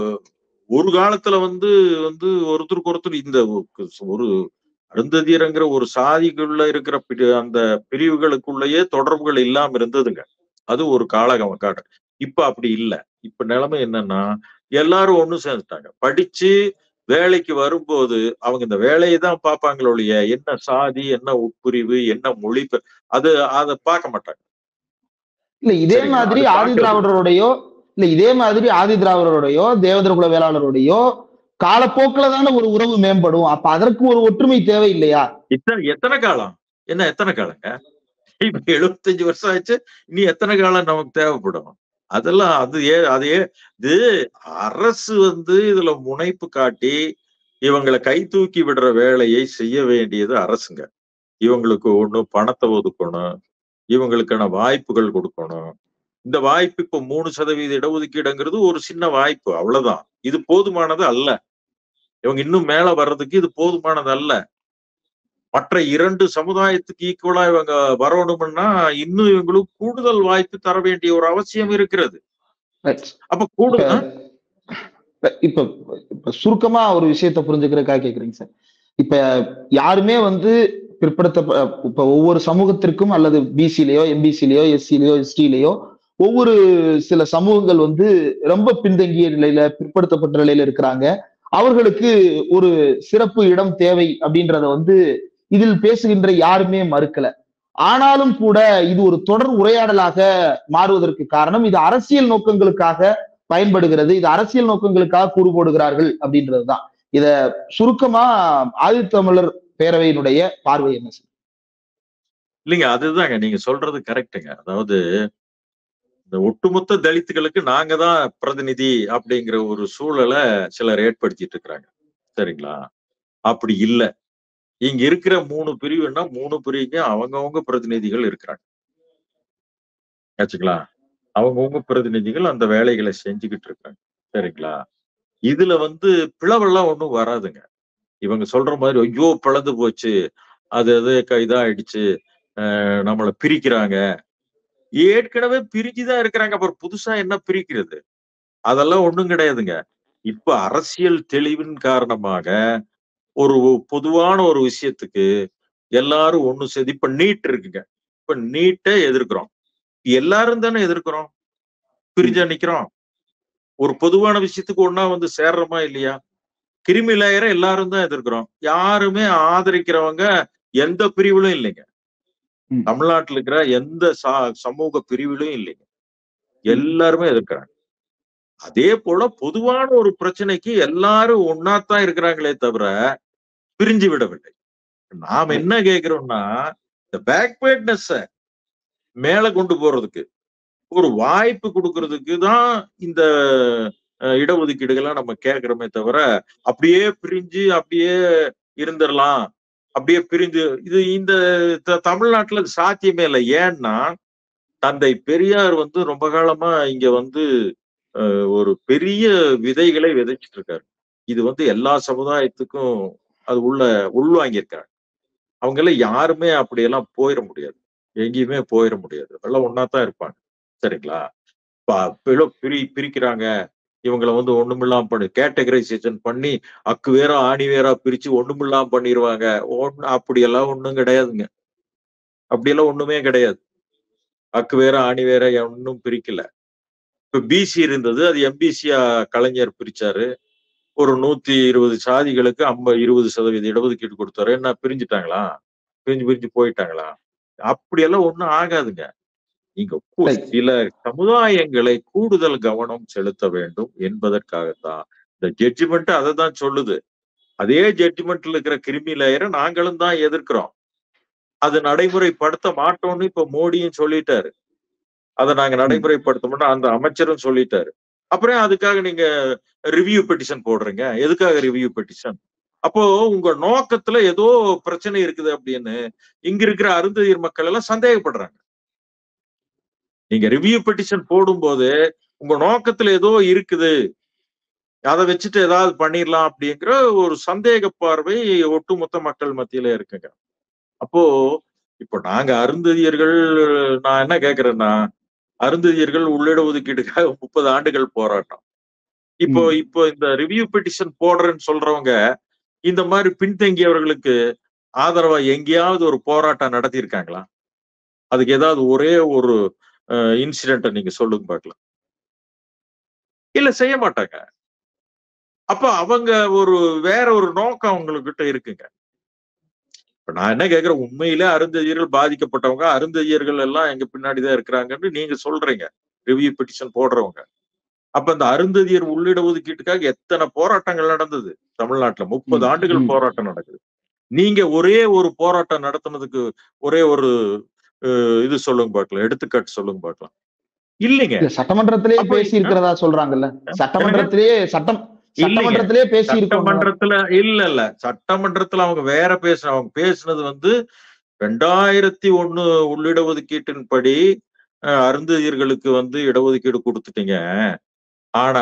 ஒரு காலத்துல வந்து வந்து ஒருத்தருக்கு ஒருத்தர் இந்த ஒ- ஒரு அருந்ததியரங்கிற ஒரு சாதிக்குள்ள இருக்கிற பிரி- அந்த பிரிவுகளுக்குள்ளேயே தொடர்புகள் இல்லாம இருந்ததுங்க அது ஒரு காலகம் காட்டு இப்ப அப்படி இல்ல இப்ப நிலைமை என்னன்னா எல்லாரும் ஒண்ணு சேர்ந்துட்டாங்க படிச்சு வேலைக்கு வரும்போது அவங்க இந்த வேலையை தான் பார்ப்பாங்களே ஒழிய என்ன சாதி என்ன உட்பிரிவு என்ன மொழி ப- அது அதை பார்க்க மாட்டாங்க இல்ல இதே சரிங்களா? மாதிரி அது ஆதி பார்க்கிறது. திராவிடருடையோ இல்ல இதே மாதிரி ஆதி திராவிடருடையோ தேவதர குல வேளாளருடையோ காலப்போக்கில் தானே ஒரு உறவு மேம்படும் அப்ப அதற்கு ஒரு ஒற்றுமை தேவை இல்லையா இத்தனை எத்தனை காலம் என்ன எத்தனை காலங்க இப்ப எழுபத்தஞ்சு வருஷம் ஆச்சு இனி எத்தனை காலம் நமக்கு தேவைப்படும் அதெல்லாம் அது ஏ அது ஏ இது அரசு வந்து இதுல முனைப்பு காட்டி இவங்களை கை தூக்கி விடுற வேலையை செய்ய வேண்டியது அரசுங்க இவங்களுக்கு ஒண்ணு பணத்தை ஒதுக்கணும் இவங்களுக்கான வாய்ப்புகள் கொடுக்கணும் இந்த வாய்ப்பு இப்ப மூணு சதவீத இடஒதுக்கீடுங்கிறது ஒரு சின்ன வாய்ப்பு அவ்வளவுதான் இது போதுமானது அல்ல இவங்க இன்னும் மேல வர்றதுக்கு இது போதுமானது அல்ல மற்ற இரண்டு சமுதாயத்துக்கு ஈக்குவலா இவங்க வரணும்னா இன்னும் இவங்களுக்கு கூடுதல் வாய்ப்பு தர வேண்டிய ஒரு அவசியம் இருக்கிறது Right. அப்ப கூடு இப்ப இப்ப இப்ப சுருக்கமா ஒரு விஷயத்த புரிஞ்சுக்கிறதுக்காக கேக்குறீங்க சார் இப்ப யாருமே வந்து பிற்படுத்த இப்ப ஒவ்வொரு சமூகத்திற்கும் அல்லது பிசிலயோ எம்பிசிலயோ எஸ்சிலயோ எஸ்டிலயோ ஒவ்வொரு சில சமூகங்கள் வந்து ரொம்ப பின்தங்கிய நிலையில பிற்படுத்தப்பட்ட நிலையில இருக்கிறாங்க அவர்களுக்கு ஒரு சிறப்பு இடம் தேவை அப்படின்றத வந்து இதில் பேசுகின்ற யாருமே மறுக்கல ஆனாலும் கூட இது ஒரு தொடர் உரையாடலாக மாறுவதற்கு காரணம் இது அரசியல் நோக்கங்களுக்காக பயன்படுகிறது இது அரசியல் நோக்கங்களுக்காக கூறு போடுகிறார்கள் அப்படின்றதுதான் இத சுருக்கமா ஆதித்தமிழர் பேரவையினுடைய பார்வை என்ன சார் இல்லைங்க அதுதாங்க நீங்க சொல்றது கரெக்டுங்க அதாவது இந்த ஒட்டுமொத்த தலித்துகளுக்கு நாங்க தான் பிரதிநிதி அப்படிங்கிற ஒரு சூழலை சிலர் ஏற்படுத்திட்டு இருக்கிறாங்க சரிங்களா அப்படி இல்ல இங்க இருக்கிற மூணு பிரிவுன்னா மூணு பிரிவுக்கு அவங்கவங்க பிரதிநிதிகள் இருக்கிறாங்க ஆச்சுங்களா அவங்கவுங்க பிரதிநிதிகள் அந்த வேலைகளை செஞ்சுக்கிட்டு இருக்காங்க சரிங்களா இதுல வந்து பிளவெல்லாம் ஒண்ணும் வராதுங்க இவங்க சொல்ற மாதிரி ஐயோ பிளந்து போச்சு அது அது க- இதாயிடுச்சு அஹ் நம்மளை பிரிக்கிறாங்க ஏற்கனவே பிரிஞ்சுதான் இருக்கிறாங்க அப்புறம் புதுசா என்ன பிரிக்கிறது அதெல்லாம் ஒண்ணும் கிடையாதுங்க இப்ப அரசியல் தெளிவின் காரணமாக ஒரு பொதுவான ஒரு விஷயத்துக்கு எல்லாரும் ஒண்ணு சேர்ந்து இப்ப நீட் இருக்குங்க இப்ப நீட்டை எதிர்க்கிறோம் எல்லாரும் தானே எதிர்க்கிறோம் பிரிஞ்சா நிக்கிறோம் ஒரு பொதுவான விஷயத்துக்கு ஒண்ணா வந்து சேர்றோமா இல்லையா கிருமி லேயரை எல்லாரும் தான் எதிர்க்கிறோம் யாருமே ஆதரிக்கிறவங்க எந்த பிரிவிலும் இல்லைங்க ம். தமிழ்நாட்டுல இருக்கிற எந்த சா- சமூக பிரிவிலும் இல்லைங்க எல்லாருமே எதிர்க்கிறாங்க அதே போல பொதுவான ஒரு பிரச்சனைக்கு எல்லாரும் ஒன்னாத்தான் இருக்கிறாங்களே தவிர பிரிஞ்சு விடவில்லை நாம் என்ன கேட்கிறோம்னா இந்த பேக்வேர்ட்னஸ் மேல கொண்டு போறதுக்கு ஒரு வாய்ப்பு கொடுக்கறதுக்கு தான் இந்த அஹ், இடஒதுக்கீடுகள்லாம் நம்ம கேட்கிறோமே தவிர அப்படியே பிரிஞ்சு அப்படியே இருந்துடலாம் அப்படியே பிரிஞ்சு இது இந்த த- தமிழ்நாட்டுல இது சாத்தியமே இல்லை ஏன்னா தந்தை பெரியார் வந்து ரொம்ப காலமா இங்க வந்து அஹ், ஒரு பெரிய விதைகளை விதைச்சிட்டு இருக்காரு இது வந்து எல்லா சமுதாயத்துக்கும் அது உள்ள உள்வாங்கியிருக்காங்க அவங்க எல்லாம் யாருமே அப்படியெல்லாம் போயிட முடியாது எங்கேயுமே போயிட முடியாது எல்லாம் ஒன்னாதான் இருப்பாங்க சரிங்களா ப- பிள- பிரி பிரிக்கிறாங்க இவங்களை வந்து ஒண்ணுமில்லாம பண்ணி கேட்டகரைசேஷன் பண்ணி அக்கு வேற ஆணி வேறா பிரிச்சு ஒண்ணுமில்லாம பண்ணிடுவாங்க ஒண்ணு அப்படியெல்லாம் ஒண்ணும் கிடையாதுங்க அப்படியெல்லாம் ஒண்ணுமே கிடையாது அக்கு வேற ஆணி வேற ஒன்னும் பிரிக்கல இப்ப பிசி இருந்தது அது எம்பிசியா கலைஞர் பிரிச்சாரு ஒரு நூத்தி இருபது சாதிகளுக்கு ஐம்ப இருபது சதவீத இடஒதுக்கீடு கொடுத்தாரு என்ன பிரிஞ்சுட்டாங்களா பிரிஞ்சு பிரிஞ்சு போயிட்டாங்களா அப்படியெல்லாம் ஒண்ணும் ஆகாதுங்க நீங்க கு- Right. சில சமுதாயங்களை கூடுதல் கவனம் செலுத்த வேண்டும் என்பதற்காகத்தான் இந்த ஜட்ஜ்மெண்ட் அதை தான் சொல்லுது அதே ஜட்ஜ்மெண்ட்ல இருக்கிற கிருமி லேயரை நாங்களும் தான் எதிர்க்கிறோம் அது நடைமுறைப்படுத்த மாட்டோம்னு இப்ப மோடியும் சொல்லிட்டாரு அதை நாங்க நடைமுறைப்படுத்த மாட்டோம் அந்த அமைச்சரும் சொல்லிட்டாரு அப்புறம் அதுக்காக நீங்க ரிவ்யூ பெட்டிஷன் போடுறீங்க எதுக்காக ரிவ்யூ பெட்டிஷன் அப்போ உங்க நோக்கத்துல ஏதோ பிரச்சனை இருக்குது அப்படின்னு இங்க இருக்கிற அருந்ததியர் மக்கள் எல்லாம் சந்தேகப்படுறாங்க நீங்க ரிவ்யூ பெட்டிஷன் போடும்போது உங்க நோக்கத்துல ஏதோ இருக்குது அதை வச்சுட்டு ஏதாவது பண்ணிடலாம் அப்படிங்கிற ஒரு சந்தேக பார்வை ஒட்டுமொத்த மக்கள் மத்தியில இருக்குங்க அப்போ இப்போ நாங்க அருந்ததியர்கள் நான் என்ன கேக்குறேன்னா அருந்ததியர்கள் உள்ளிட ஒதுக்கீடுக்காக முப்பது ஆண்டுகள் போராட்டம் இப்போ ம். இப்போ இந்த ரிவ்யூ பெட்டிஷன் போடுறேன்னு சொல்றவங்க இந்த மாதிரி பின்தங்கியவர்களுக்கு ஆதரவா எங்கேயாவது ஒரு போராட்டம் நடத்தியிருக்காங்களா அதுக்கு ஏதாவது ஒரே ஒரு இன்சிடென்ட்டை நீங்க சொல்லுங்க பார்க்கலாம் இல்ல செய்ய மாட்டாங்க அப்ப அவங்க ஒரு வேற ஒரு நோக்கம் அவங்ககிட்ட இருக்குங்க இப்ப நான் என்ன கேக்குறேன் உண்மையிலே அருந்ததியர்கள் பாதிக்கப்பட்டவங்க அருந்ததியர்கள் எல்லாம் எங்க பின்னாடிதான் இருக்கிறாங்கன்னு நீங்க சொல்றீங்க ரிவ்யூ பெட்டிஷன் போடுறவங்க அப்ப இந்த அருந்ததியர் உள்ளிட ஒதுக்கீட்டுக்காக எத்தனை போராட்டங்கள் நடந்தது தமிழ்நாட்டுல முப்பது ம், ஆண்டுகள் ம். போராட்டம் நடக்குது நீங்க ஒரே ஒரு போராட்டம் நடத்துனதுக்கு ஒரே ஒரு அஹ், இது சொல்லுங்க பார்க்கலாம் எடுத்துக்காட்டு சொல்லுங்க பார்க்கலாம் இல்லைங்க இல்ல, சட்டமன்றத்திலேயே அப்ப பேசி இருக்கிறதா சொல்றாங்கல்ல சட்டமன்றத்திலேயே சட்டம் இல்லைங்க. சட்டமன்றத்திலேயே பேசி இருக்கோம் சட்டமன்றத்துல இல்ல இல்ல சட்டமன்றத்துல அவங்க வேற பேசுன அவங்க பேசுனது வந்து ரெண்டாயிரத்தி ஒண்ணு உள்ளிட ஒதுக்கீட்டின்படி அஹ், அருந்ததியர்களுக்கு வந்து இடஒதுக்கீடு கொடுத்துட்டீங்க ஆனா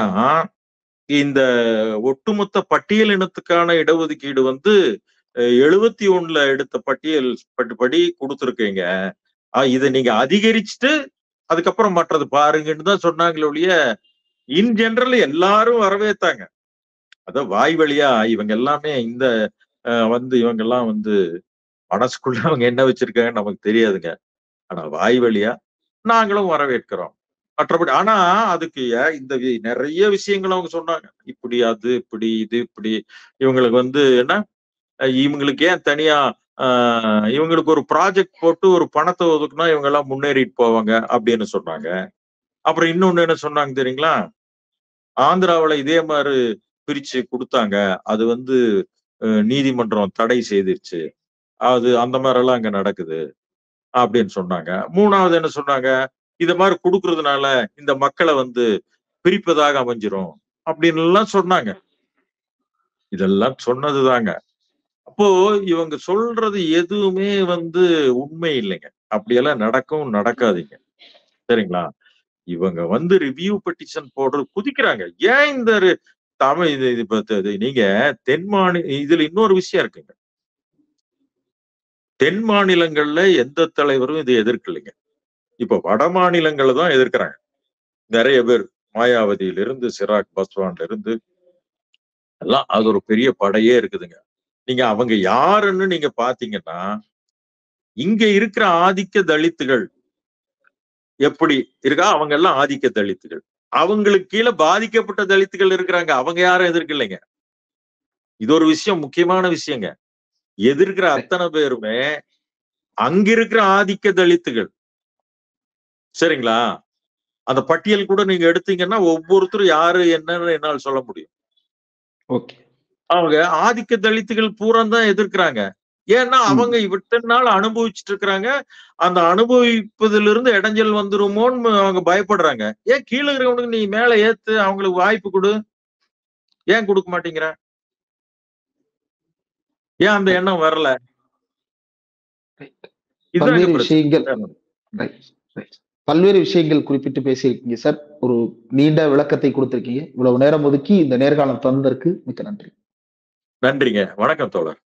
இந்த ஒட்டுமொத்த பட்டியல் இனத்துக்கான இடஒதுக்கீடு வந்து எழுபத்தி ஒண்ணுல எடுத்த பட்டியல் படி- படி கொடுத்துருக்கீங்க ஆஹ் இதை நீங்க அதிகரிச்சுட்டு அதுக்கப்புறம் மற்றது பாருங்கன்னு தான் சொன்னாங்களே ஒழிய இன் ஜெனரல் எல்லாரும் வரவேத்தாங்க அதான் வாய் வழியா இவங்க எல்லாமே இந்த அஹ், வந்து இவங்க எல்லாம் வந்து மனசுக்குள்ள அவங்க என்ன வச்சிருக்காங்கன்னு நமக்கு தெரியாதுங்க ஆனா வாய் வழியா நாங்களும் வரவேற்கிறோம் மற்றபடி ஆனா அதுக்கு ஏன் இந்த வி- நிறைய விஷயங்கள் அவங்க சொன்னாங்க இப்படி அது இப்படி இது இப்படி இவங்களுக்கு வந்து என்ன அஹ் இவங்களுக்கு ஏன் தனியா ஆஹ் இவங்களுக்கு ஒரு ப்ராஜெக்ட் போட்டு ஒரு பணத்தை ஒதுக்குனா இவங்க எல்லாம் முன்னேறிட்டு போவாங்க அப்படின்னு சொன்னாங்க அப்புறம் இன்னொன்னு என்ன சொன்னாங்க தெரியுங்களா ஆந்திராவுல இதே மாதிரி பிரிச்சு கொடுத்தாங்க அது வந்து அஹ், நீதிமன்றம் தடை செய்திருச்சு அது அந்த மாதிரி எல்லாம் அங்க நடக்குது அப்படின்னு சொன்னாங்க மூணாவது என்ன சொன்னாங்க இத மாதிரி கொடுக்கறதுனால இந்த மக்களை வந்து பிரிப்பதாக அமைஞ்சிரும் அப்படின்னு எல்லாம் சொன்னாங்க இதெல்லாம் சொன்னதுதாங்க அப்போ இவங்க சொல்றது எதுவுமே வந்து உண்மை இல்லைங்க அப்படியெல்லாம் நடக்கவும் நடக்காதீங்க சரிங்களா இவங்க வந்து ரிவ்யூ பெட்டிஷன் போடுறது குதிக்கிறாங்க ஏன் இந்த ரி- தமிழ் இது இது இப்ப இது நீங்க தென் மாநில இதுல இன்னொரு விஷயம் இருக்குங்க தென் மாநிலங்கள்ல எந்த தலைவரும் இதை எதிர்க்கலைங்க இப்ப வட மாநிலங்கள்ல தான் எதிர்க்கிறாங்க நிறைய பேர் மாயாவதியில இருந்து சிராக் பஸ்வான்ல இருந்து எல்லாம் அது ஒரு பெரிய படையே இருக்குதுங்க நீங்க அவங்க யாருன்னு நீங்க பாத்தீங்கன்னா இங்க இருக்கிற ஆதிக்க தலித்துகள் எப்படி இருக்கா அவங்க எல்லாம் ஆதிக்க தலித்துகள் அவங்களுக்கு கீழே பாதிக்கப்பட்ட தலித்துகள் இருக்கிறாங்க அவங்க யாரும் எதிர்க்கலைங்க இது ஒரு விஷயம் முக்கியமான விஷயங்க எதிர்க்கிற அத்தனை பேருமே அங்க இருக்கிற ஆதிக்க தலித்துகள் சரிங்களா அந்த பட்டியல் கூட நீங்க எடுத்தீங்கன்னா ஒவ்வொருத்தரும் யாரு என்னன்னு என்னால் சொல்ல முடியும் ஓகே அவங்க ஆதிக்க தலித்துகள் பூரா தான் எதிர்க்கிறாங்க ஏன்னா அவங்க இத்தனை நாள் அனுபவிச்சுட்டு இருக்கிறாங்க அந்த அனுபவிப்பதிலிருந்து இடைஞ்சல் வந்துருமோன்னு அவங்க பயப்படுறாங்க ஏன் கீழே இருக்கிறவனுக்கு நீ மேல ஏத்து அவங்களுக்கு வாய்ப்பு கொடு ஏன் கொடுக்க மாட்டேங்கிற ஏன் அந்த எண்ணம் வரல இதுதாங்க பல்வேறு பிரச்சனை. விஷயங்கள் Right, right. பல்வேறு விஷயங்கள் குறிப்பிட்டு பேசியிருக்கீங்க சார் ஒரு நீண்ட விளக்கத்தை கொடுத்திருக்கீங்க இவ்வளவு நேரம் ஒதுக்கி இந்த நேர்காணல் தந்ததற்கு மிக்க நன்றி நன்றிங்க வணக்கம் தோழர்